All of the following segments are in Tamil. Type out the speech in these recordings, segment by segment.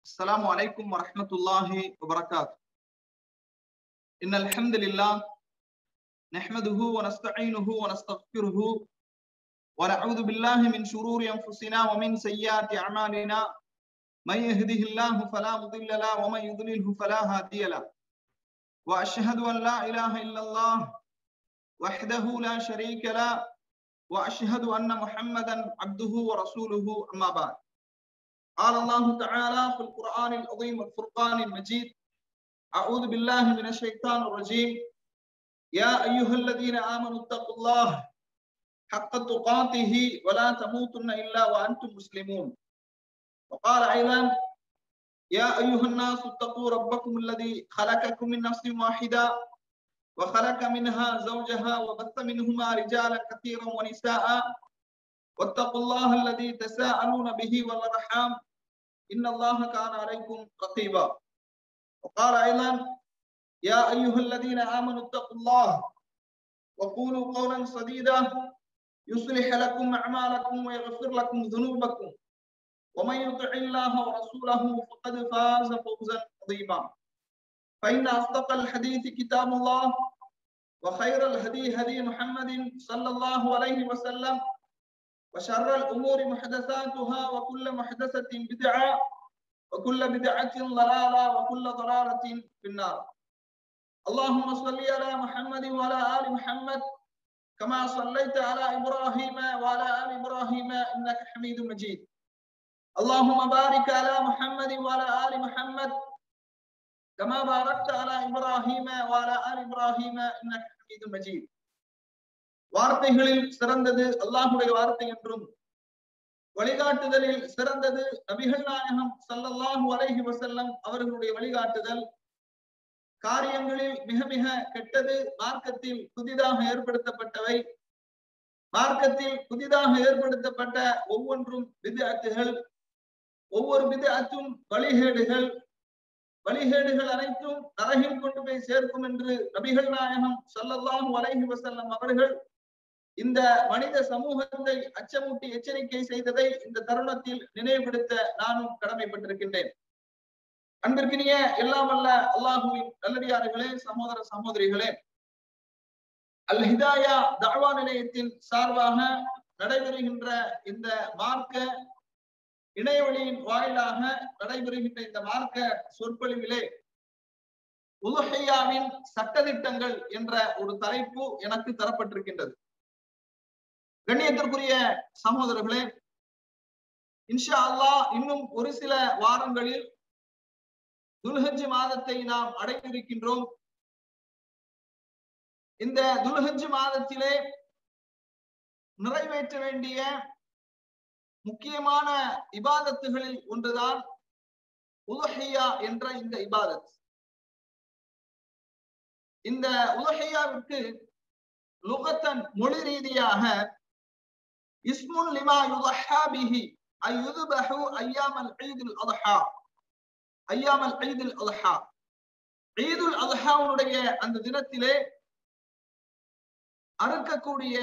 السلام عليكم ورحمة الله وبركاته إن الحمد لله نحمده ونستعينه ونستغفره ونعوذ بالله من شرور أنفسنا ومن سيئات أعمالنا من يهده الله فلا مضل له ومن يضلله فلا هادي له وأشهد أن لا إله إلا الله وحده لا شريك له وأشهد أن محمدا عبده ورسوله أما بعد قال الله تعالى في القرآن العظيم والفرقان المجيد أعوذ بالله من الشيطان الرجيم يا أيها الذين آمنوا اتقوا الله حق تقاته ولا تموتن إلا وأنتم مسلمون وقال أيضا يا أيها الناس اتقوا ربكم الذي خلقكم من نفس واحدة وخلق منها زوجها وبث منهما رجالا كثيرا ونساء واتقوا الله الذي تساءلون به والارحام ان الله كان عليكم رقيبا وقال ايضا يا ايها الذين امنوا اتقوا الله وقولوا قولا سديدا يصلح لكم اعمالكم ويغفر لكم ذنوبكم ومن يطع الله ورسوله فقد فاز فوزا عظيما فان اصدق الحديث كتاب الله وخير الهدي هدي محمد صلى الله عليه وسلم وشر الأمور محدثاتها وكل محدثة بدعة وكل بدعة ضلالة وكل ضلالة في النار اللهم صل على محمد وعلى آل محمد كما صليت على إبراهيم وعلى آل إبراهيم إنك حميد مجيد اللهم بارك على محمد وعلى آل محمد كما باركت على إبراهيم وعلى آل إبراهيم إنك حميد مجيد வார்த்தைகளில் சிறந்தது அல்லாஹுடைய வார்த்தை என்றும் வழிகாட்டுதலில் சிறந்தது நபிகள் நாயகம் சல்லல்லாஹு அலைஹி வசல்லம் அவர்களுடைய வழிகாட்டுதல் காரியங்களில் மிக மிக கெட்டது மார்க்கத்தில் புதிதாக ஏற்படுத்தப்பட்டவை மார்க்கத்தில் புதிதாக ஏற்படுத்தப்பட்ட ஒவ்வொன்றும் விதத்துகள் ஒவ்வொரு விதத்தும் வழிகேடுகள் வழிகேடுகள் அனைத்தும் நரகில் கொண்டு போய் சேர்க்கும் என்று நபிகள் நாயகம் சல்லல்லாஹு அலைஹி வசல்லம் அவர்கள் இந்த மனித சமூகத்தை அச்சமூட்டி எச்சரிக்கை செய்ததை இந்த தருணத்தில் நினைவுபடுத்த நானும் கடமைப்பட்டிருக்கின்றேன் அன்பிற்கினிய எல்லாம் அல்ல அல்லாஹுவின் நல்லடியார்களே சகோதர சகோதரிகளே அல் ஹிதாயா தாவா நிலையத்தின் சார்பாக நடைபெறுகின்ற இந்த மார்க்க இணையவழியின் வாயிலாக நடைபெறுகின்ற இந்த மார்க்க சொற்பொழிவிலே உலகையாவின் சட்டத்திட்டங்கள் என்ற ஒரு தலைப்பு எனக்கு தரப்பட்டிருக்கின்றது கண்ணியத்திற்குரிய சகோதரர்களே இன்ஷா அல்லா இன்னும் ஒரு சில வாரங்களில் துல்ஹஜ் மாதத்தை நாம் அடைந்திருக்கின்றோம் இந்த துல்ஹஜ் மாதத்திலே நிறைவேற்ற வேண்டிய முக்கியமான இபாதத்துகளில் ஒன்றுதான் உலஹையா என்ற இந்த இபாதத் இந்த உலஹையாவிற்கு லுகத்தன் மொழி ரீதியாக இஸ்முன் லிமா யுதஹா பிஹி அயுதுபஹு ஐயாமல் ஈதுல் அல்ஹா ஐயாமல் ஈதுல் அல்ஹா ஈதுல் அல்ஹாவுடைய அந்த தினத்திலே அறுக்கக்கூடிய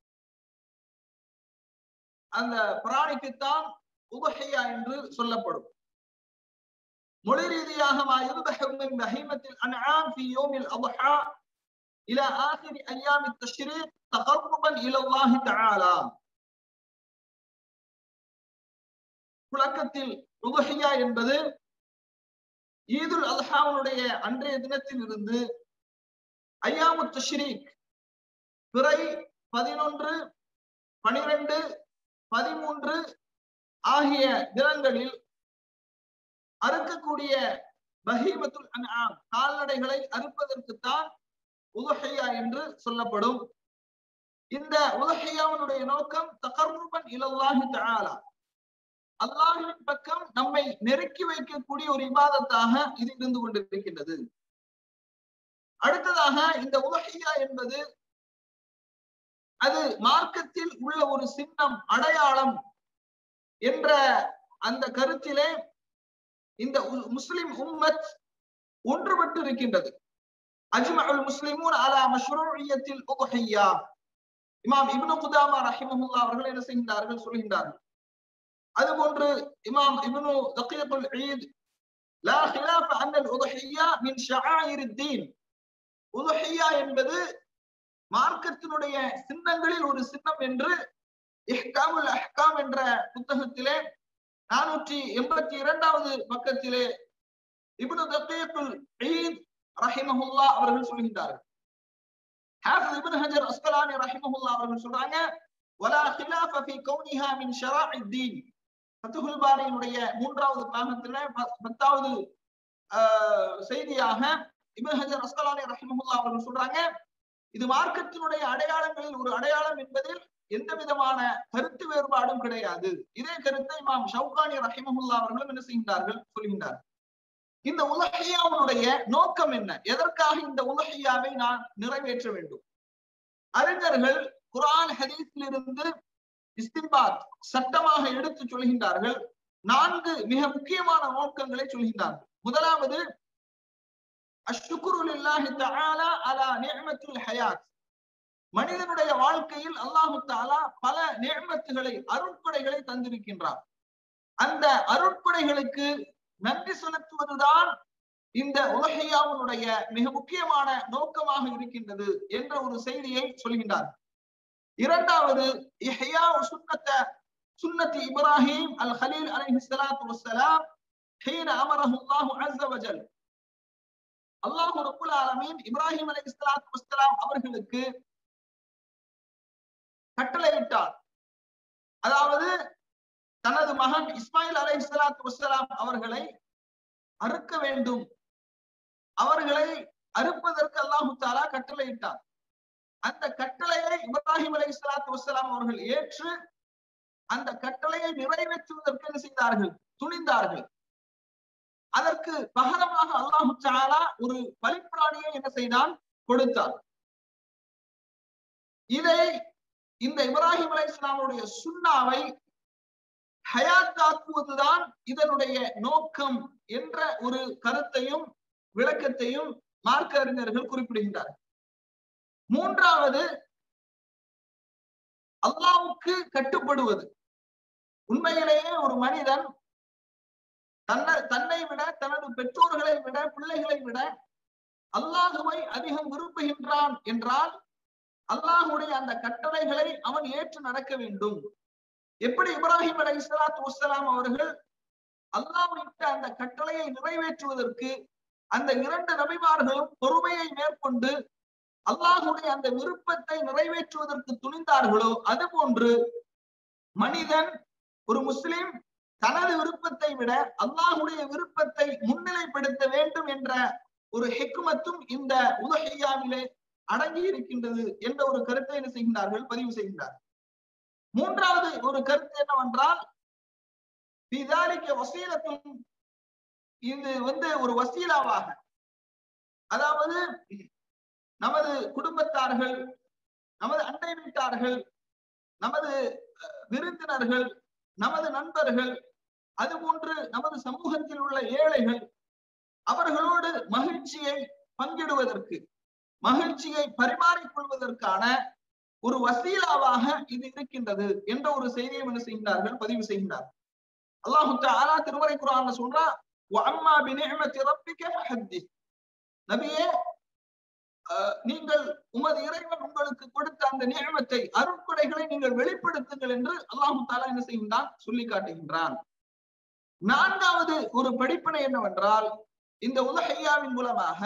அந்த பிராணிக்குத்தான் உபஹையா என்று சொல்லப்படும் மொழி ரீதியாக பஹீமத்தில் அன்ஆம் ஃபி யோமில் அல்ஹா إلى آخر أيام التشريق تقربا إلى الله تعالى புழக்கத்தில் உதுஹியா என்பது ஈதுல் அல்ஹாவுடைய அன்றைய தினத்தில் இருந்து ஐயாமு தஷ்ரீக் பிறை பதினொன்று பனிரெண்டு பதிமூன்று ஆகிய தினங்களில் அறுக்கக்கூடிய பஹீமத்துல் அன்ஆம் கால்நடைகளை அறுப்பதற்குத்தான் உலஹையா என்று சொல்லப்படும் இந்த உலஹையாவினுடைய நோக்கம் தகர்முபன் இலல்லாஹி தஆலா அல்லாஹின் பக்கம் நம்மை நெருக்கி வைக்கக்கூடிய ஒரு இபாதத்தாக இது இருந்து கொண்டிருக்கின்றது அடுத்ததாக இந்த உலஹையா என்பது அது மார்க்கத்தில் உள்ள ஒரு சின்னம் அடையாளம் என்ற அந்த கருத்திலே இந்த முஸ்லிம் உம்மத் ஒன்றுபட்டு இருக்கின்றது அஜ்மஉல் முஸ்லிமூன் அலா மஷ்ரூஇயத்தில் உதுஹியா இமாம் இப்னு குதாமா ரஹிமஹுல்லாஹ் அவர்கள் என்ன செய்கின்றார்கள் சொல்கின்றார்கள் அதுபோன்று இமாம் இப்னு தகீகுல் ஈத் லா ஹிலாஃப அன்னல் உதஹியா மின் ஷஆயிரித்தீன் உதஹியா என்பது மார்க்கத்தினுடைய சின்னங்களில் ஒரு சின்னம் என்று இஹ்காமுல் அஹ்காம் என்ற புத்தகத்திலே நானூற்றி எண்பத்தி இரண்டாவது பக்கத்திலே இப்னு தகீக்குல் ஈத் ரஹிமஹுல்லா அவர்கள் சொல்கின்றார்கள் ஹாஃபிஸ் இப்னு ஹஜர் அஸ்கலானி ரஹிமஹுல்லா அவர்கள் சொல்றாங்க வலா خلاف في كونها من شرائع الدين ஃபத்துஹுல் பாரியினுடைய மூன்றாவது பாகத்துல பத்தாவது செய்தியாக இப்னு ஹஜர் அஸ்கலானி ரஹிமஹுல்லா அவர்கள் சொல்றாங்க இது மார்க்கத்தினுடைய அடையாளங்களில் ஒரு அடையாளம் என்பதில் எந்த விதமான கருத்து வேறுபாடும் கிடையாது இதே கருத்தை இமாம் ஷவுகானி ரஹிமஹுல்லா அவர்களும் என்ன செய்கின்றார்கள் சொல்கின்றார் இந்த உலகையாவுடைய நோக்கம் என்ன எதற்காக இந்த உலகையாவை நான் நிறைவேற்ற வேண்டும் அறிஞர்கள் குரான் ஹதீஸில் இருந்து இஸ்திம்பாத் சட்டமாக எடுத்து சொல்கின்றார்கள் நான்கு மிக முக்கியமான நோக்கங்களை சொல்கின்றார்கள் முதலாவது அஷ்டுகுருலில்லாஹி தஆலா அலா நிஅமத்துல் ஹயாத் மனிதனுடைய வாழ்க்கையில் அல்லாஹு தாலா பல நேர்மத்துகளை அருட்கொடைகளை தந்திருக்கின்றார் அந்த அருட்கொடைகளுக்கு நன்றி செலுத்துவதுதான் இந்த உலகையாவுடைய மிக முக்கியமான நோக்கமாக இருக்கின்றது என்ற ஒரு செய்தியை சொல்கின்றார் இரண்டாவது இஹ்யா சுன்னத்த சுன்னத்தி இப்ராஹிம் அல் ஹலீல் அலைஹி ஸலாத்து வஸ்ஸலாம் ஹீன அமரஹு அல்லாஹு அஸ்ஸ வஜல் அல்லாஹு ரப்புல் ஆலமீன் இப்ராஹிம் அலைஹி ஸலாத்து வஸ்ஸலாம் அவர்களுக்கு கட்டளையிட்டார் அதாவது தனது மகன் இஸ்மாயில் அலை சலாத்து வசலாம் அவர்களை அறுக்க வேண்டும் அவர்களை அறுப்பதற்கு அல்லாஹு தாலா கட்டளையிட்டார் அந்த கட்டளையை இப்ராஹிம் அலை சலாத்து வசலாம் அவர்கள் ஏற்று அந்த கட்டளையை நிறைவேற்றுவதற்கு என்ன செய்தார்கள் துணிந்தார்கள் அதற்கு பகரமாக அல்லாஹு தாலா ஒரு பலிப்பிராணியை என்ன செய்தான் கொடுத்தார் இதை இந்த இப்ராஹிம் அலை இஸ்லாமுடைய சுண்ணாவை ஹயாத்தாக்குவதுதான் இதனுடைய நோக்கம் என்ற ஒரு கருத்தையும் விளக்கத்தையும் மார்க்க அறிஞர்கள் குறிப்பிடுகின்றார் மூன்றாவது அல்லாவுக்கு கட்டுப்படுவது உண்மையிலேயே ஒரு மனிதன் தன்னை தன்னை விட தனது பெற்றோர்களை விட பிள்ளைகளை விட அல்லாஹுவை அதிகம் விரும்புகின்றான் என்றால் அல்லாஹுடைய அந்த கட்டளைகளை அவன் ஏற்று நடக்க வேண்டும் எப்படி இப்ராஹிம் அலை இஸ்லாத்து வசலாம் அவர்கள் அல்லாஹ்விட்ட அந்த கட்டளையை நிறைவேற்றுவதற்கு அந்த இரண்டு நபிமார்களும் பொறுமையை மேற்கொண்டு அல்லாஹுடைய அந்த விருப்பத்தை நிறைவேற்றுவதற்கு துணிந்தார்களோ அது போன்று மனிதன் ஒரு முஸ்லிம் தனது விருப்பத்தை விட அல்லாஹுடைய விருப்பத்தை முன்னிலைப்படுத்த வேண்டும் என்ற ஒரு ஹெக்குமத்தும் இந்த உலகையாவிலே அடங்கி இருக்கின்றது என்ற ஒரு கருத்தை என்ன செய்கின்றார்கள் பதிவு செய்கின்றார் மூன்றாவது ஒரு கருத்து என்னவென்றால் வசீலத்தும் இது வந்து ஒரு வசீலாவாக அதாவது நமது குடும்பத்தார்கள் நமது அண்டை வீட்டார்கள் நமது விருந்தினர்கள் நமது நண்பர்கள் அதுபோன்று நமது சமூகத்தில் உள்ள ஏழைகள் அவர்களோடு மகிழ்ச்சியை பங்கிடுவதற்கு மகிழ்ச்சியை பரிமாறிக் கொள்வதற்கான ஒரு வசீலாவாக இது இருக்கின்றது என்ற ஒரு செய்தியை என்ன செய்கின்றார்கள் பதிவு செய்கின்றார் அல்லாஹு தாலா திருமறை குரான்ல சொல்றா அம்மா பினிஅமத்தி ரப்பிக ஃபஹத்திஸ் நபியே நீங்கள் உமது இறைவன் உங்களுக்கு கொடுத்த அந்த நியமத்தை அருட்கொடைகளை நீங்கள் வெளிப்படுத்துங்கள் என்று அல்லாஹு தாலா என்ன செய்கின்றான் சொல்லி காட்டுகின்றான் நான்காவது ஒரு படிப்பினை என்னவென்றால் இந்த உலகையாவின் மூலமாக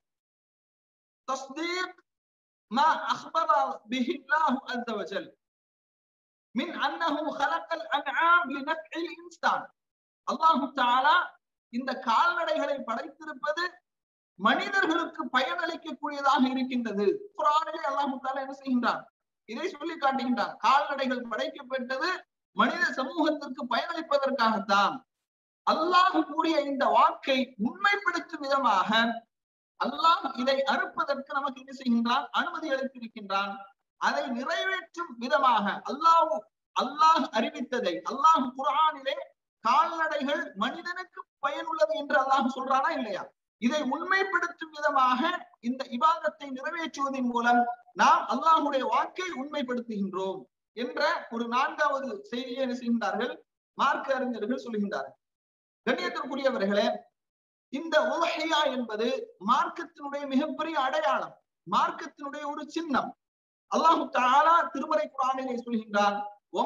تصديق ما أخبر به الله عز وجل من أنه خلق الأنعام لنفع الإنسان الله تعالى இந்த கால்நடைகளை படைத்திருப்பது மனிதர்களுக்கு பயனளிக்கக்கூடியதாக இருக்கின்றது குரானிலே அல்லாஹு தாலா என்ன செய்கின்றான் இதை சொல்லி காட்டுகின்றான் கால்நடைகள் படைக்கப்பட்டது மனித சமூகத்திற்கு பயனளிப்பதற்காகத்தான் அல்லாஹ் கூடிய இந்த வாக்கை உண்மைப்படுத்தும் விதமாக அல்லாஹ் இதை அறுப்பதற்கு நமக்கு என்ன செய்கின்றான் அனுமதி அளித்திருக்கின்றான் அதை நிறைவேற்றும் விதமாக அல்லாஹ் அல்லாஹ் அறிவித்ததை அல்லாஹ் குரானிலே கால்நடைகள் மனிதனுக்கு பயனுள்ளது என்று அல்லாஹ் சொல்றானா இல்லையா இதை உண்மைப்படுத்தும் விதமாக இந்த இபாதத்தை நிறைவேற்றுவதன் மூலம் நாம் அல்லாஹுடைய வாக்கை உண்மைப்படுத்துகின்றோம் என்ற ஒரு நான்காவது செய்தியை என்ன செய்கின்றார்கள் மார்க்க அறிஞர்கள் சொல்கின்றார்கள் கண்ணியத்திற்குரியவர்களே இந்த உலஹியா என்பது மார்க்கத்தினுடைய மிகப்பெரிய அடையாளம் மார்க்கத்தினுடைய ஒரு சின்னம் அல்லாஹு தாலா திருமறை குரானிலே சொல்கின்றான்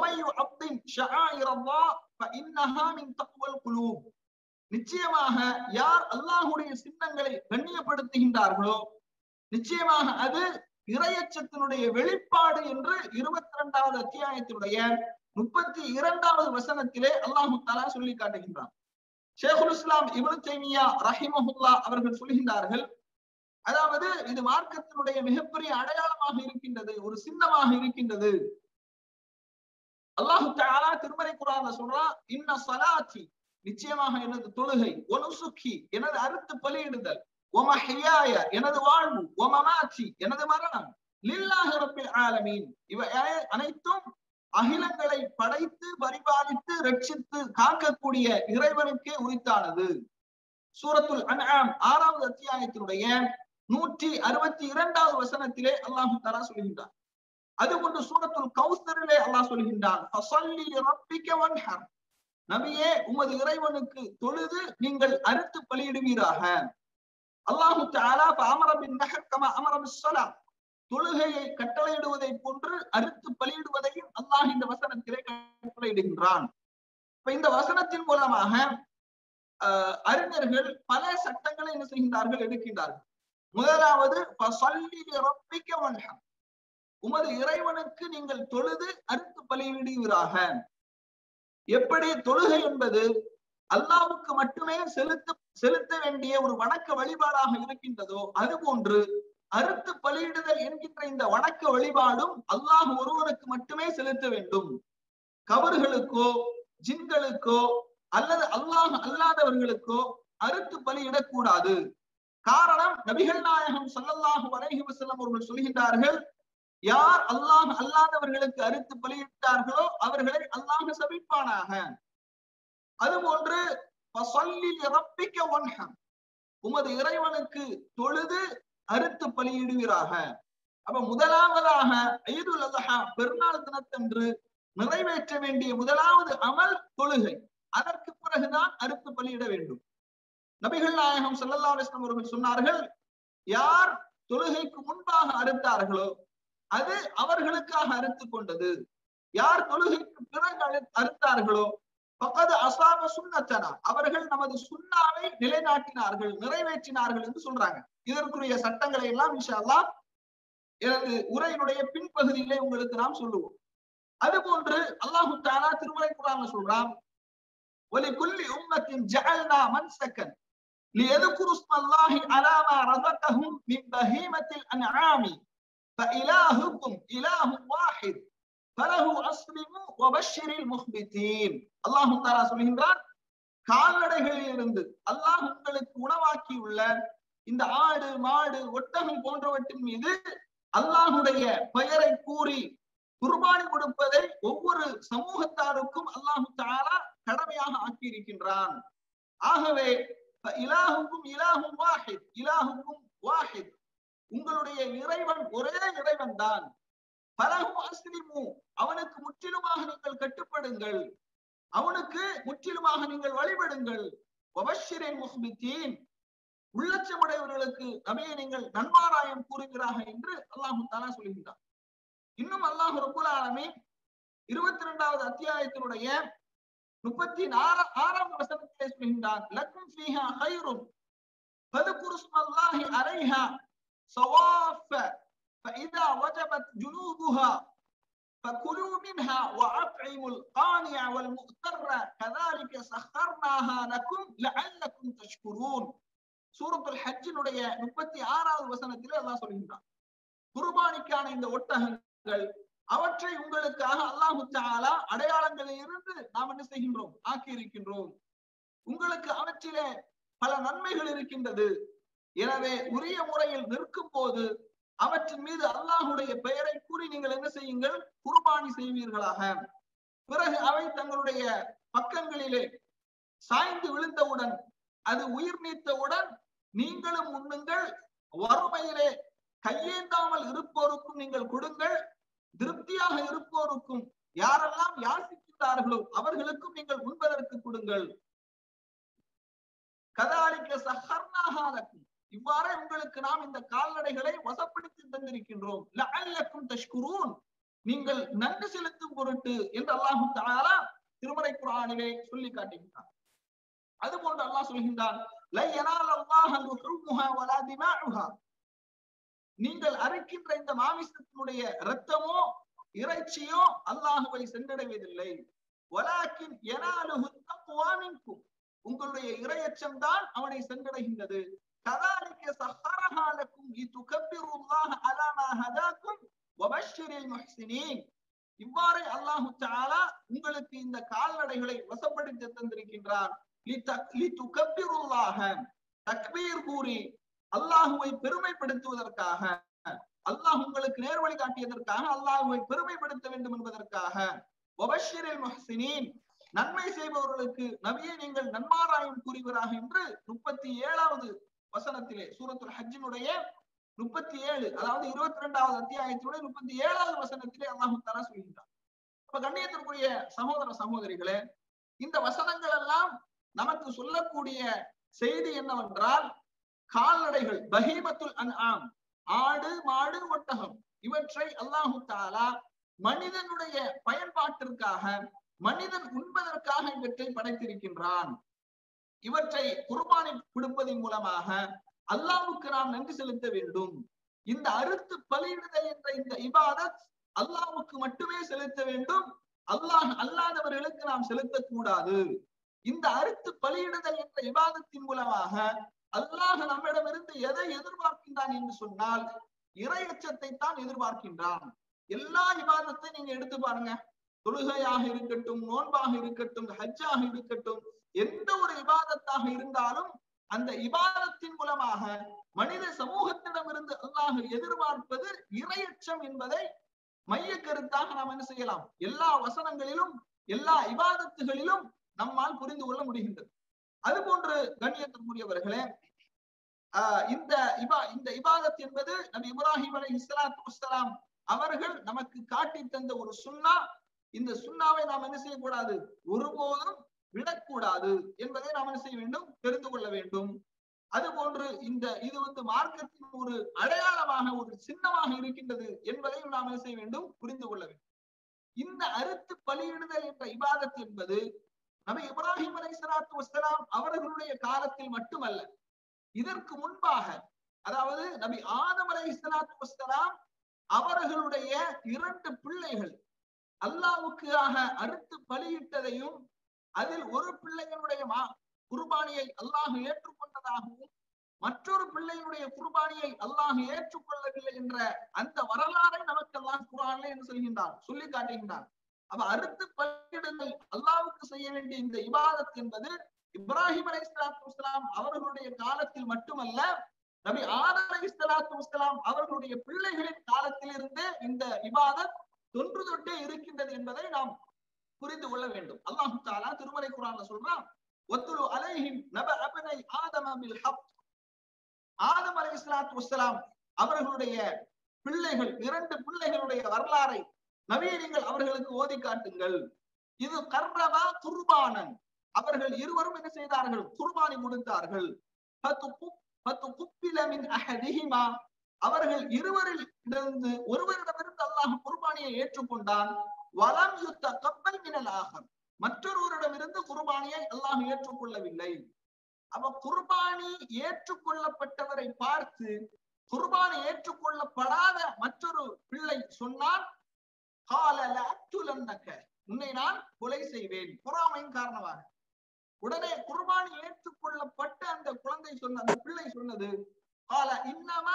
நிச்சயமாக யார் அல்லாஹுடைய சின்னங்களை கண்ணியப்படுத்துகின்றார்களோ நிச்சயமாக அது இரையச்சத்தினுடைய வெளிப்பாடு என்று இருபத்தி இரண்டாவது அத்தியாயத்தினுடைய முப்பத்தி இரண்டாவது வசனத்திலே அல்லாஹு தாலா சொல்லி காட்டுகின்றான் ஷேகுல் இஸ்லாம் இவனு தைமியா ரஹிமஹுல்லா அவர்கள் சொல்கின்றார்கள் அதாவது இது மார்க்கத்தினுடைய மிகப்பெரிய அடையாளமாக இருக்கின்றது ஒரு சின்னமாக இருக்கின்றது அல்லாஹு தாலா திருமறை குரான சொல்றான் இன்ன சலாத்தி நிச்சயமாக எனது தொழுகை ஒனுசுக்கி எனது அறுத்து பலியிடுதல் ஒமஹியாய எனது வாழ்வு ஒமமாச்சி எனது மரணம் லில்லாஹி ரப்பில் ஆலமீன் இவை அனைத்தும் அகிலங்களை படைத்து பரிபாலித்து ரட்சித்து காக்கக்கூடிய இறைவனுக்கே உரித்தானது சூரத்துல் அன்ஆம் ஆறாவது அத்தியாயத்தினுடைய நூற்றி அறுபத்தி இரண்டாவது வசனத்திலே அல்லாஹு தலா சொல்கின்றார் அதுபோன்று சூரத்துல் கௌசரிலே அல்லாஹ் சொல்கின்றான் நபியே உமது இறைவனுக்கு தொழுது நீங்கள் அறுத்து பலியிடுவீராக அல்லாஹு தாலா அமரபின் நகர்கம அமரபிஸ்ஸலா தொழுகையை கட்டளையிடுவதை போன்று அறுத்து பலியிடுவதையும் அல்லாஹ் இந்த வசனத்திலே கட்டளையிடுகின்றான் இப்ப இந்த வசனத்தின் மூலமாக அஹ் அறிஞர்கள் பல சட்டங்களை என்ன செய்கின்றார்கள் எடுக்கின்றார்கள் முதலாவது உமது இறைவனுக்கு நீங்கள் தொழுது அறுத்து பலியிடுவீராக எப்படி தொழுகை என்பது அல்லாவுக்கு மட்டுமே செலுத்த செலுத்த வேண்டிய ஒரு வணக்க வழிபாடாக இருக்கின்றதோ அதுபோன்று அறுத்து பலியிடுதல் என்கின்ற இந்த வணக்க வழிபாடும் அல்லாஹ் ஒருவனுக்கு மட்டுமே செலுத்த வேண்டும் கபர்களுக்கோ ஜின்களுக்கோ அல்லது அல்லாஹ் அல்லாதவர்களுக்கோ அறுத்து பலியிடக்கூடாது காரணம் நபிகள் நாயகம் சல்லல்லாஹு அலைஹி வஸல்லம் அவர்கள் சொல்கின்றார்கள் யார் அல்லாஹ் அல்லாதவர்களுக்கு அறுத்து பலியிட்டார்களோ அவர்களை அல்லாஹ் சபிப்பானாக அதுபோன்று உமது இறைவனுக்கு தொழுது அறுத்து பலியிடுவீராக அப்ப முதலாவதாக ஐதுல் அல்ஹா பெருநாள் தினத்தன்று நிறைவேற்ற வேண்டிய முதலாவது அமல் தொழுகை அதற்கு பிறகுதான் அறுத்து பலியிட வேண்டும் நபிகள் நாயகம் சல்லல்லா அலிஸ்லாம் அவர்கள் சொன்னார்கள் யார் தொழுகைக்கு முன்பாக அறுத்தார்களோ அது அவர்களுக்காக அறுத்து கொண்டது யார் தொழுகைக்கு பிறகு அறுத்தார்களோ பக்கது அசாப சுண்ணத்தனா அவர்கள் நமது சுண்ணாவை நிலைநாட்டினார்கள் நிறைவேற்றினார்கள் என்று சொல்றாங்க இதற்குரிய சட்டங்களை எல்லாம் இன்ஷா எனது உரையினுடைய பின்பகுதியிலே உங்களுக்கு நாம் சொல்லுவோம் அதுபோன்று அல்லாஹு தாலா திருமலை குரான் சொல்றான் ஒலி குல்லி உம்மத்தின் ஜஅல்னா மன்சக்கன் ليذكروا اسم الله على ما رزقهم من بهيمة الأنعام فإلهكم إله واحد فله أسلموا وبشر المخبتين அல்லாஹு தாலா சொல்கின்றான் கால்நடைகளில் இருந்து அல்லாஹ் உங்களுக்கு உணவாக்கியுள்ள இந்த ஆடு மாடு ஒட்டகம் போன்றவற்றின் மீது அல்லாஹுடைய பெயரை கூறி குர்பானி கொடுப்பதை ஒவ்வொரு சமூகத்தாருக்கும் அல்லாஹு தாலா கடமையாக ஆக்கியிருக்கின்றான் ஆகவே இலாஹுக்கும் இலாஹும் வாஹித் இலாஹுக்கும் வாஹித் உங்களுடைய இறைவன் ஒரே இறைவன் தான் பலகும் அஸ்லிமு அவனுக்கு முற்றிலுமாக நீங்கள் கட்டுப்படுங்கள் அவனுக்கு முற்றிலுமாக நீங்கள் வழிபடுங்கள் வபஷிரின் முஹ்பித்தீன் உள்ளச்சமுடையவர்களுக்கு நபியை நீங்கள் நன்மாராயம் கூறுகிறாக என்று அல்லாஹு தாலா சொல்கின்றான் இன்னும் அல்லாஹு ரபுல் ஆலமி இருபத்தி இரண்டாவது அத்தியாயத்தினுடைய முப்பத்தி ஆறாம் வசனத்திலே சொல்கின்றான் லக்கும் ஃபீஹா ஹைரும் فذكروا اسم الله عليها صواف فإذا وجبت جنوبها فكلوا منها وأطعموا القانع والمؤتر كذلك سخرناها لكم لعلكم تشكرون சூரத்துல் ஹஜ்ஜினுடைய முப்பத்தி ஆறாவது வசனத்திலே அல்லாஹ் சொல்கின்றான் குர்பானிக்கான இந்த ஒட்டகங்கள் அவற்றை உங்களுக்காக அல்லாஹு தாலா அடையாளங்களில் இருந்து நாம் என்ன செய்கின்றோம் ஆக்கி இருக்கின்றோம் உங்களுக்கு அவற்றிலே பல நன்மைகள் இருக்கின்றது எனவே உரிய முறையில் நிற்கும் போது அவற்றின் மீது அல்லாஹுடைய பெயரை கூறி நீங்கள் என்ன செய்யுங்கள் குர்பானி செய்வீர்களாக பிறகு அவை தங்களுடைய பக்கங்களிலே சாய்ந்து விழுந்தவுடன் அது உயிர் நீத்தவுடன் நீங்களும் உண்ணுங்கள் வறுமையிலே கையேந்தாமல் இருப்போருக்கும் நீங்கள் கொடுங்கள் திருப்தியாக இருப்போருக்கும் யாரெல்லாம் யாசிக்கின்றார்களோ அவர்களுக்கும் நீங்கள் உண்பதற்கு கொடுங்கள் கதாலிக்க சஹர்னாஹாலக்கும் இவ்வாறே உங்களுக்கு நாம் இந்த கால்நடைகளை வசப்படுத்தி தந்திருக்கின்றோம் லஅல்லக்கும் தஷ்குரூன் நீங்கள் நன்றி செலுத்தும் பொருட்டு என்று அல்லாஹு தஆலா திருமறை குர்ஆனிலே சொல்லி காட்டுகின்றார் அதுபோன்று அல்லாஹ் சொல்கின்றான் லை யனால அல்லாஹ் லுஹுமுஹா வலா திமாஉஹா நீங்கள் அறுக்கின்ற இந்த மாமிசத்தினுடைய இரத்தமோ இறைச்சியோ அல்லாஹுவை சென்றடைவதில்லை வலாக்கின் யனாலுஹு தக்வா மின்கும் உங்களுடைய இரையச்சம் தான் அவனை சென்றடைகின்றது كذلك سخرها لكم لتكبروا الله على ما هداكم وبشر المحسنين இவ்வாறு அல்லாஹு தஆலா உங்களுக்கு இந்த கால்நடைகளை வசப்படுத்தி தந்திருக்கின்றார் லிதுகப்பிருல்லாஹ தக்பீர் கூறி அல்லாஹுவை பெருமைப்படுத்துவதற்காக அல்லாஹ் உங்களுக்கு நேர்வழி காட்டியதற்காக அல்லாஹுவை பெருமைப்படுத்த வேண்டும் என்பதற்காக வபஷிரில் முஹ்சினீன் நன்மை செய்பவர்களுக்கு நபியை நீங்கள் நன்மாராயம் கூறுகிறாக என்று முப்பத்தி ஏழாவது வசனத்திலே சூரத்துல் ஹஜ்ஜினுடைய முப்பத்தி ஏழு அதாவது இருபத்தி ரெண்டாவது அத்தியாயத்தினுடைய முப்பத்தி ஏழாவது வசனத்திலே அல்லாஹு தலா சொல்கின்றார் அப்ப கண்ணியத்திற்குரிய சகோதர சகோதரிகளே இந்த வசனங்கள் எல்லாம் நமக்கு சொல்லக்கூடிய செய்தி என்னவென்றால் கால்நடைகள் பஹீமத்துல் அன்ஆம் ஆடு மாடு ஒட்டகம் இவற்றை அல்லாஹு தாலா மனிதனுடைய பயன்பாட்டிற்காக மனிதன் உண்பதற்காக இவற்றை படைத்திருக்கின்றான் இவற்றை குர்பானை கொடுப்பதன் மூலமாக அல்லாவுக்கு நாம் நன்றி செலுத்த வேண்டும் இந்த அறுத்து பலியிடுதல் என்ற இந்த இபாதத் அல்லாவுக்கு மட்டுமே செலுத்த வேண்டும் அல்லாஹ் அல்லாதவர்களுக்கு நாம் செலுத்தக்கூடாது இந்த அறுத்து பலியிடுதல் என்ற இபாதத்தின் மூலமாக அல்லாஹ் நம்மிடமிருந்து எதை எதிர்பார்க்கின்றான் என்று சொன்னால் இரையச்சத்தை தான் எதிர்பார்க்கின்றான் எல்லா இபாதத்தை நீங்க எடுத்து பாருங்க தொழுகையாக இருக்கட்டும் நோன்பாக இருக்கட்டும் ஹஜ்ஜாக இருக்கட்டும் எந்த ஒரு இபாதத்தாக இருந்தாலும் அந்த இபாதத்தின் மூலமாக மனித சமூகத்திடமிருந்து அல்லாஹ் எதிர்பார்ப்பது இரையச்சம் என்பதை மைய கருத்தாக நாம் என்ன செய்யலாம் எல்லா வசனங்களிலும் எல்லா இபாதத்துகளிலும் நம்மால் புரிந்து கொள்ள முடிகின்றது அதுபோன்று கண்ணியத்திற்குரியவர்களே ஆஹ் இந்த இபா இந்த இபாதத் என்பது நபி இப்ராஹிம் அலை இஸ்லாத்து வஸ்லாம் அவர்கள் நமக்கு காட்டி தந்த ஒரு சுண்ணா இந்த சுண்ணாவை நாம் என்ன செய்யக்கூடாது ஒருபோதும் விடக்கூடாது என்பதை நாம் என்ன செய்ய வேண்டும் தெரிந்து கொள்ள வேண்டும் அதுபோன்று இந்த இது வந்து மார்க்கத்தின் ஒரு அடையாளமாக ஒரு சின்னமாக இருக்கின்றது என்பதையும் நாம் என்ன செய்ய வேண்டும் புரிந்து கொள்ள வேண்டும் இந்த அறுத்து பலியிடுதல் என்ற இபாதத் என்பது நபி இப்ராஹிம் அலை சலாத்து வசலாம் அவர்களுடைய காலத்தில் மட்டுமல்ல இதற்கு முன்பாக அதாவது நபி ஆதம் அலை சலாத்து வசலாம் அவர்களுடைய இரண்டு பிள்ளைகள் அல்லாவுக்காக அறுத்து பலியிட்டதையும் அதில் ஒரு பிள்ளைகளுடைய மா குர்பானியை அல்லாஹ் ஏற்றுக்கொண்டதாகவும் மற்றொரு பிள்ளையினுடைய குர்பானியை அல்லாஹ் ஏற்றுக்கொள்ளவில்லை என்ற அந்த வரலாறை நமக்கு அல்லாஹ் குரானிலே என்று சொல்கின்றார் சொல்லி காட்டுகின்றார் அப்ப அறுத்து பலியிடுதல் அல்லாவுக்கு செய்ய வேண்டிய இந்த இபாதத் என்பது இப்ராஹிம் அலை சலாத்து வஸ்லாம் அவர்களுடைய காலத்தில் மட்டுமல்ல நபி ஆதம் அலை சலாத்து வஸ்லாம் அவர்களுடைய பிள்ளைகளின் காலத்திலிருந்தே இந்த இபாதத் தொன்று தொட்டே இருக்கின்றது என்பதை நாம் புரிந்து கொள்ள வேண்டும் அல்லாஹு தாலா திருமலை குரான்ல சொல்றான் ஒத்துரு அலைஹிம் நப அபனை ஆதம பில் ஹப் ஆதம் அலை இஸ்லாத்து வஸ்லாம் அவர்களுடைய பிள்ளைகள் இரண்டு பிள்ளைகளுடைய வரலாறை நபியை நீங்கள் அவர்களுக்கு ஓதி காட்டுங்கள் இது கர்ரவா குர்பானன் அவர்கள் இருவரும் என்ன செய்தார்கள் குர்பானி கொடுத்தார்கள் அவர்கள் இருவரில் இருந்து ஒருவரிடமிருந்து அல்லாஹ் குர்பானியை ஏற்றுக்கொண்டான் வலம் யுத்த கப்பல் மினல் ஆகர் மற்றொருவரிடமிருந்து குர்பானியை அல்லாஹ் ஏற்றுக்கொள்ளவில்லை அவ குர்பானி ஏற்றுக்கொள்ளப்பட்டவரை பார்த்து குர்பானி ஏற்றுக்கொள்ளப்படாத மற்றொரு பிள்ளை சொன்னால் உன்னை நான் கொலை செய்வேன் பொறாமையின் காரணமாக உடனே குர்பானி ஏற்றுக்கொள்ளப்பட்ட அந்த குழந்தை சொன்ன அந்த பிள்ளை சொன்னது கால இன்னமா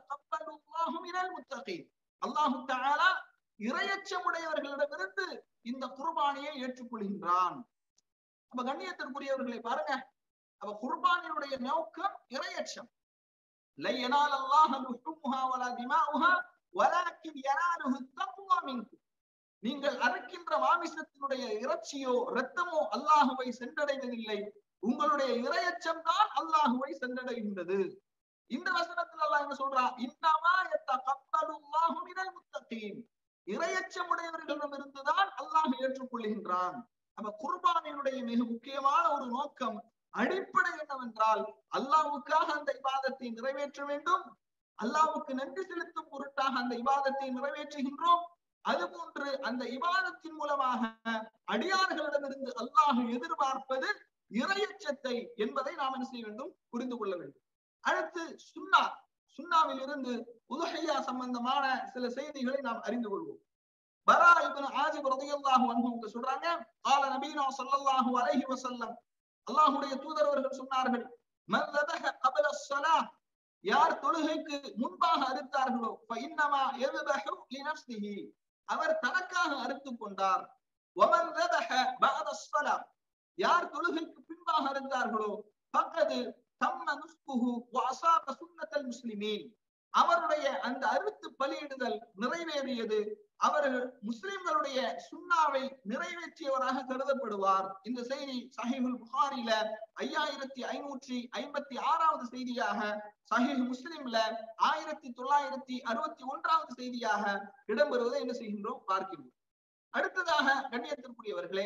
அல்லாஹு தாலா இரையச்சமுடையவர்களிடமிருந்து இந்த குர்பானியை ஏற்றுக்கொள்கின்றான் அப்ப கண்ணியத்திற்குரியவர்களை பாருங்க அப்ப குர்பானியுடைய நோக்கம் இரையச்சம் லை யனால் அல்லாஹ் லுஹுமுஹா வலா திமாஉஹா வலாக்கின் யனாலுஹு தக்வா மின்கும் நீங்கள் அறுக்கின்ற மாமிசத்தினுடைய இறைச்சியோ இரத்தமோ அல்லாஹுவை சென்றடைவதில்லை உங்களுடைய இரையச்சம் தான் அல்லாஹுவை சென்றடைகின்றது இந்த வசனத்தில் அல்லாஹ் என்ன சொல்றான் இன்னமா யத்தகப்பலுல்லாஹு மினல் முத்தகீன் இரையச்சம் உடையவர்களிடம் இருந்துதான் அல்லாஹ் ஏற்றுக்கொள்கின்றான் அப்ப குர்பானினுடைய மிக முக்கியமான ஒரு நோக்கம் அடிப்படை என்னவென்றால் அல்லாவுக்காக அந்த இபாதத்தை நிறைவேற்ற வேண்டும் அல்லாவுக்கு நன்றி செலுத்தும் பொருட்டாக அந்த இபாதத்தை நிறைவேற்றுகின்றோம் அதுபோன்று அந்த இபாதத்தின் மூலமாக அடியார்களிடமிருந்து அல்லாஹ் எதிர்பார்ப்பது இறையச்சத்தை என்பதை நாம் என்ன செய்ய வேண்டும் புரிந்து கொள்ள வேண்டும் அடுத்து சுன்னா சுன்னாவில் இருந்து உலகையா சம்பந்தமான சில செய்திகளை நாம் அறிந்து கொள்வோம் பரா இப்னு ஆஜிப் ரலியல்லாஹு அன்ஹு சொல்றாங்க قال நபீனா ஸல்லல்லாஹு அலைஹி வஸல்லம் அல்லாஹ்வுடைய தூதர் அவர்கள் சொன்னார்கள் மன் ذبح قبل الصلاه யார் தொழுகைக்கு முன்பாக அறுத்தார்களோ فإنما يذبح لنفسه அவர் தனக்காக அறுத்துக் கொண்டார் ومن ذبح بعد الصلاه யார் தொழுகைக்கு பின்பாக அறுத்தார்களோ பக்கது தம்ம நுஸ்குஹு வஅசாப சுன்னத்தல் முஸ்லிமீன் அவருடைய அந்த அறுத்து பலியிடுதல் நிறைவேறியது அவர்கள் முஸ்லிம்களுடைய சுண்ணாவை நிறைவேற்றியவராக கருதப்படுவார் இந்த செய்தி சஹீஹுல் புகாரில ஐயாயிரத்தி ஐநூற்றி ஐம்பத்தி ஆறாவது செய்தியாக சஹீஹ் முஸ்லிம்ல ஆயிரத்தி தொள்ளாயிரத்தி அறுபத்தி ஒன்றாவது செய்தியாக இடம்பெறுவதை என்ன செய்கின்றோம் பார்க்கின்றோம் அடுத்ததாக கண்ணியத்திற்குரியவர்களே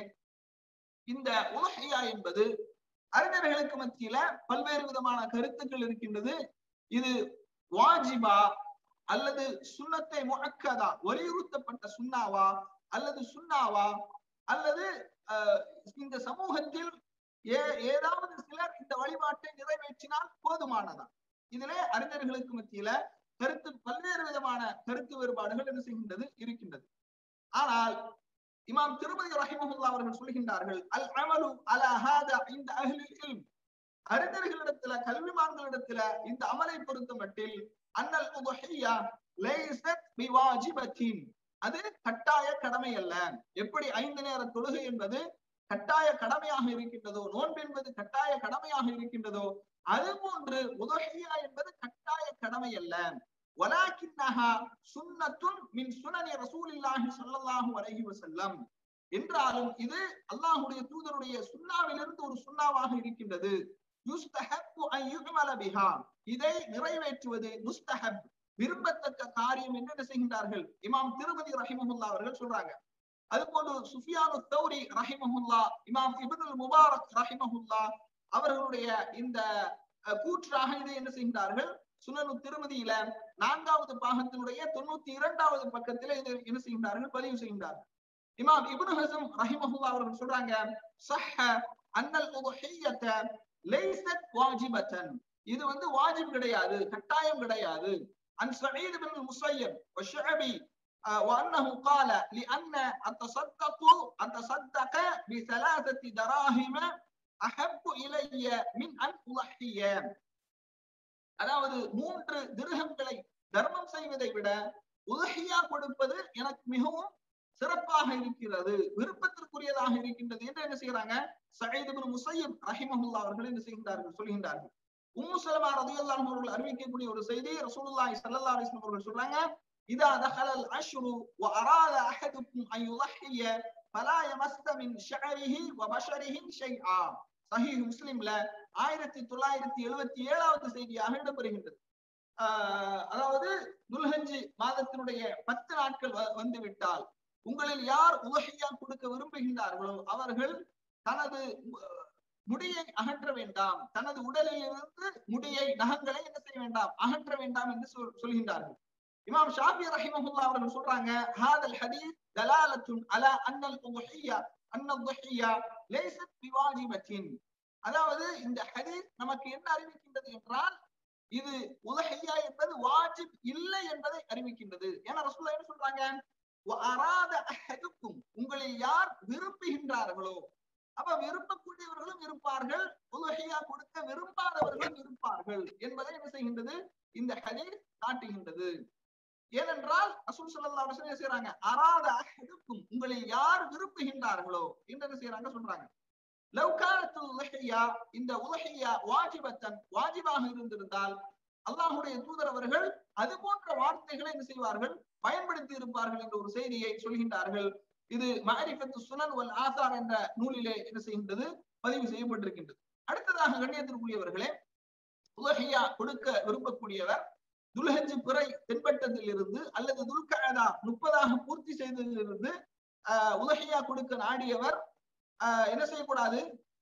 இந்த உலகையா என்பது அறிஞர்களுக்கு மத்தியில பல்வேறு விதமான கருத்துக்கள் இருக்கின்றது இது வாஜிபா அல்லது சுண்ணத்தை முழக்கதா வலியுறுத்தப்பட்ட சுண்ணாவா அல்லது சுண்ணாவா அல்லது இந்த சமூகத்தில் ஏ ஏதாவது சிலர் இந்த வழிபாட்டை நிறைவேற்றினால் போதுமானதா இதிலே அறிஞர்களுக்கு மத்தியில கருத்து பல்வேறு விதமான கருத்து வேறுபாடுகள் என்ன செய்கின்றது இருக்கின்றது ஆனால் இமாம் திருமதி ரஹிமஹுல்லா அவர்கள் சொல்கின்றார்கள் அல் அமலு அலா ஹாதா இந்த அஹ்லில் இல்ம் அறிஞர்களிடத்துல கல்விமான்களிடத்துல இந்த அமலை பொறுத்த மட்டில் அன்னல் உதுஹியா லைஸத் பிவாஜிபத்தின் அது கட்டாய கடமை அல்ல எப்படி ஐந்து நேர தொழுகை என்பது கட்டாய கடமையாக இருக்கின்றதோ நோன்பு என்பது கட்டாய கடமையாக இருக்கின்றதோ அது போன்று உதஹியா என்பது கட்டாய கடமை அல்ல வலாக்கின்னஹா சுன்னத்துன் மின் சுனனி ரசூலில்லாஹி ஸல்லல்லாஹு அலைஹி வஸல்லம் என்றாலும் இது அல்லாஹ்வுடைய தூதருடைய சுன்னாவிலிருந்து ஒரு சுன்னாவாக இருக்கின்றது யுஸ்தஹப்பு அன் யுஅமல பிஹா இதை நிறைவேற்றுவது முஸ்தஹப் விரும்பத்தக்க காரியம் என்று என்ன செய்கின்றார்கள் இமாம் திருமதி ரஹிமஹுல்லா அவர்கள் சொல்றாங்க அதுபோன்று சுஃபியானு தௌரி ரஹிமஹுல்லா இமாம் இப்னுல் முபாரக் ரஹிமஹுல்லா அவர்களுடைய இந்த கூற்றாக இதை என்ன செய்கின்றார்கள் சுனனு திருமதியில நான்காவது பாகத்தினுடைய தொண்ணூத்தி இரண்டாவது பக்கத்துல இதை என்ன செய்கின்றார்கள் பதிவு செய்கின்றார்கள் இமாம் இப்னு ஹசம் ரஹிமஹுல்லா அவர்கள் சொல்றாங்க சஹ அன்னல் உதுஹியத லைஸத் வாஜிபத்தன் இது வந்து வாஜிப் கிடையாது கட்டாயம் கிடையாது عن سعيد بن المسيب والشعبي وانه قال لان اتصدق اتصدق بثلاثه دراهم احب الي من ان اضحي அதாவது மூன்று திருகங்களை தர்மம் செய்வதை விட உதகியா கொடுப்பது எனக்கு மிகவும் சிறப்பாக இருக்கிறது விருப்பத்திற்குரியதாக இருக்கின்றது என்று என்ன செய்யறாங்க சயீத் இப்னு முஸையப் ரஹிமஹுல்லா அவர்கள் என்ன செய்கின்றார்கள் சொல்கின்றார்கள் உம்மு சலமா ரலியல்லாஹு அவர்கள் அறிவிக்கக்கூடிய ஒரு செய்தி ரசூலுல்லாஹி ஸல்லல்லாஹு அலைஹி வஸல்லம் அவர்கள் சொல்றாங்க இதா தخل الاشهر واراد احدكم ان يضحي فلا يمس من شعره وبشره شيئا சஹீஹ் முஸ்லிம்ல ஆயிரத்தி தொள்ளாயிரத்தி எழுபத்தி ஏழாவது செய்தியாக இடம்பெறுகின்றது ஆஹ் அதாவது துல்ஹஞ்சு மாதத்தினுடைய பத்து நாட்கள் வந்து விட்டால் உங்களில் யார் உலகையா கொடுக்க விரும்புகின்றார்களோ அவர்கள் தனது முடியை அகற்ற வேண்டாம் தனது உடலில் இருந்து முடியை நகங்களை என்ன செய்ய வேண்டாம் அகற்ற வேண்டாம் என்று சொல்கின்றார்கள் இமாம் ஷாஃபி ரஹிமஹுல்லா அவர்கள் சொல்றாங்க ஹாதல் ஹதீஸ் தலாலத்துன் அலா அன்னல் உதுஹியா அன்னல் உதுஹியா லைஸத் பிவாஜிபத்தின் அதாவது இந்த ஹதீஸ் நமக்கு என்ன அறிவிக்கின்றது என்றால் இது உலகையா என்பது வாஜிப் இல்லை என்பதை அறிவிக்கின்றது ஏன்னா ரசூல்லா என்ன சொல்றாங்க அராத அஹதுக்கும் உங்களில் யார் விரும்புகின்றார்களோ அப்ப விரும்பக்கூடியவர்களும் இருப்பார்கள் உலகையா கொடுக்க விரும்பாதவர்களும் இருப்பார்கள் என்பதை என்ன செய்கின்றது இந்த ஹதீஸ் காட்டுகின்றது ஏனென்றால் அசூல் சல்லா என்ன செய்யறாங்க அராத அஹதுக்கும் உங்களில் யார் விரும்புகின்றார்களோ என்று என்ன செய்யறாங்க சொல்றாங்க லவ்காலத்து உலகையா இந்த உலகையா வாஜிபத்தன் வாஜிபாக இருந்திருந்தால் அல்லாஹுடைய தூதர் அவர்கள் அது போன்ற வார்த்தைகளை என்ன செய்வார்கள் பயன்படுத்தி இருப்பார்கள் என்ற ஒரு செய்தியை சொல்கின்றார்கள் இது மாரிஃபத்து சுனன் வல் ஆசார் என்ற நூலிலே என்ன செய்கின்றது பதிவு செய்யப்பட்டிருக்கின்றது அடுத்ததாக கண்ணியத்திற்குரியவர்களே உலகையா கொடுக்க விரும்பக்கூடியவர் துல்ஹஜ் பிறை தென்பட்டதில் இருந்து அல்லது துல்கழதா முப்பதாக பூர்த்தி செய்ததிலிருந்து ஆஹ் உலகையா கொடுக்க நாடியவர் ஆஹ் என்ன செய்யக்கூடாது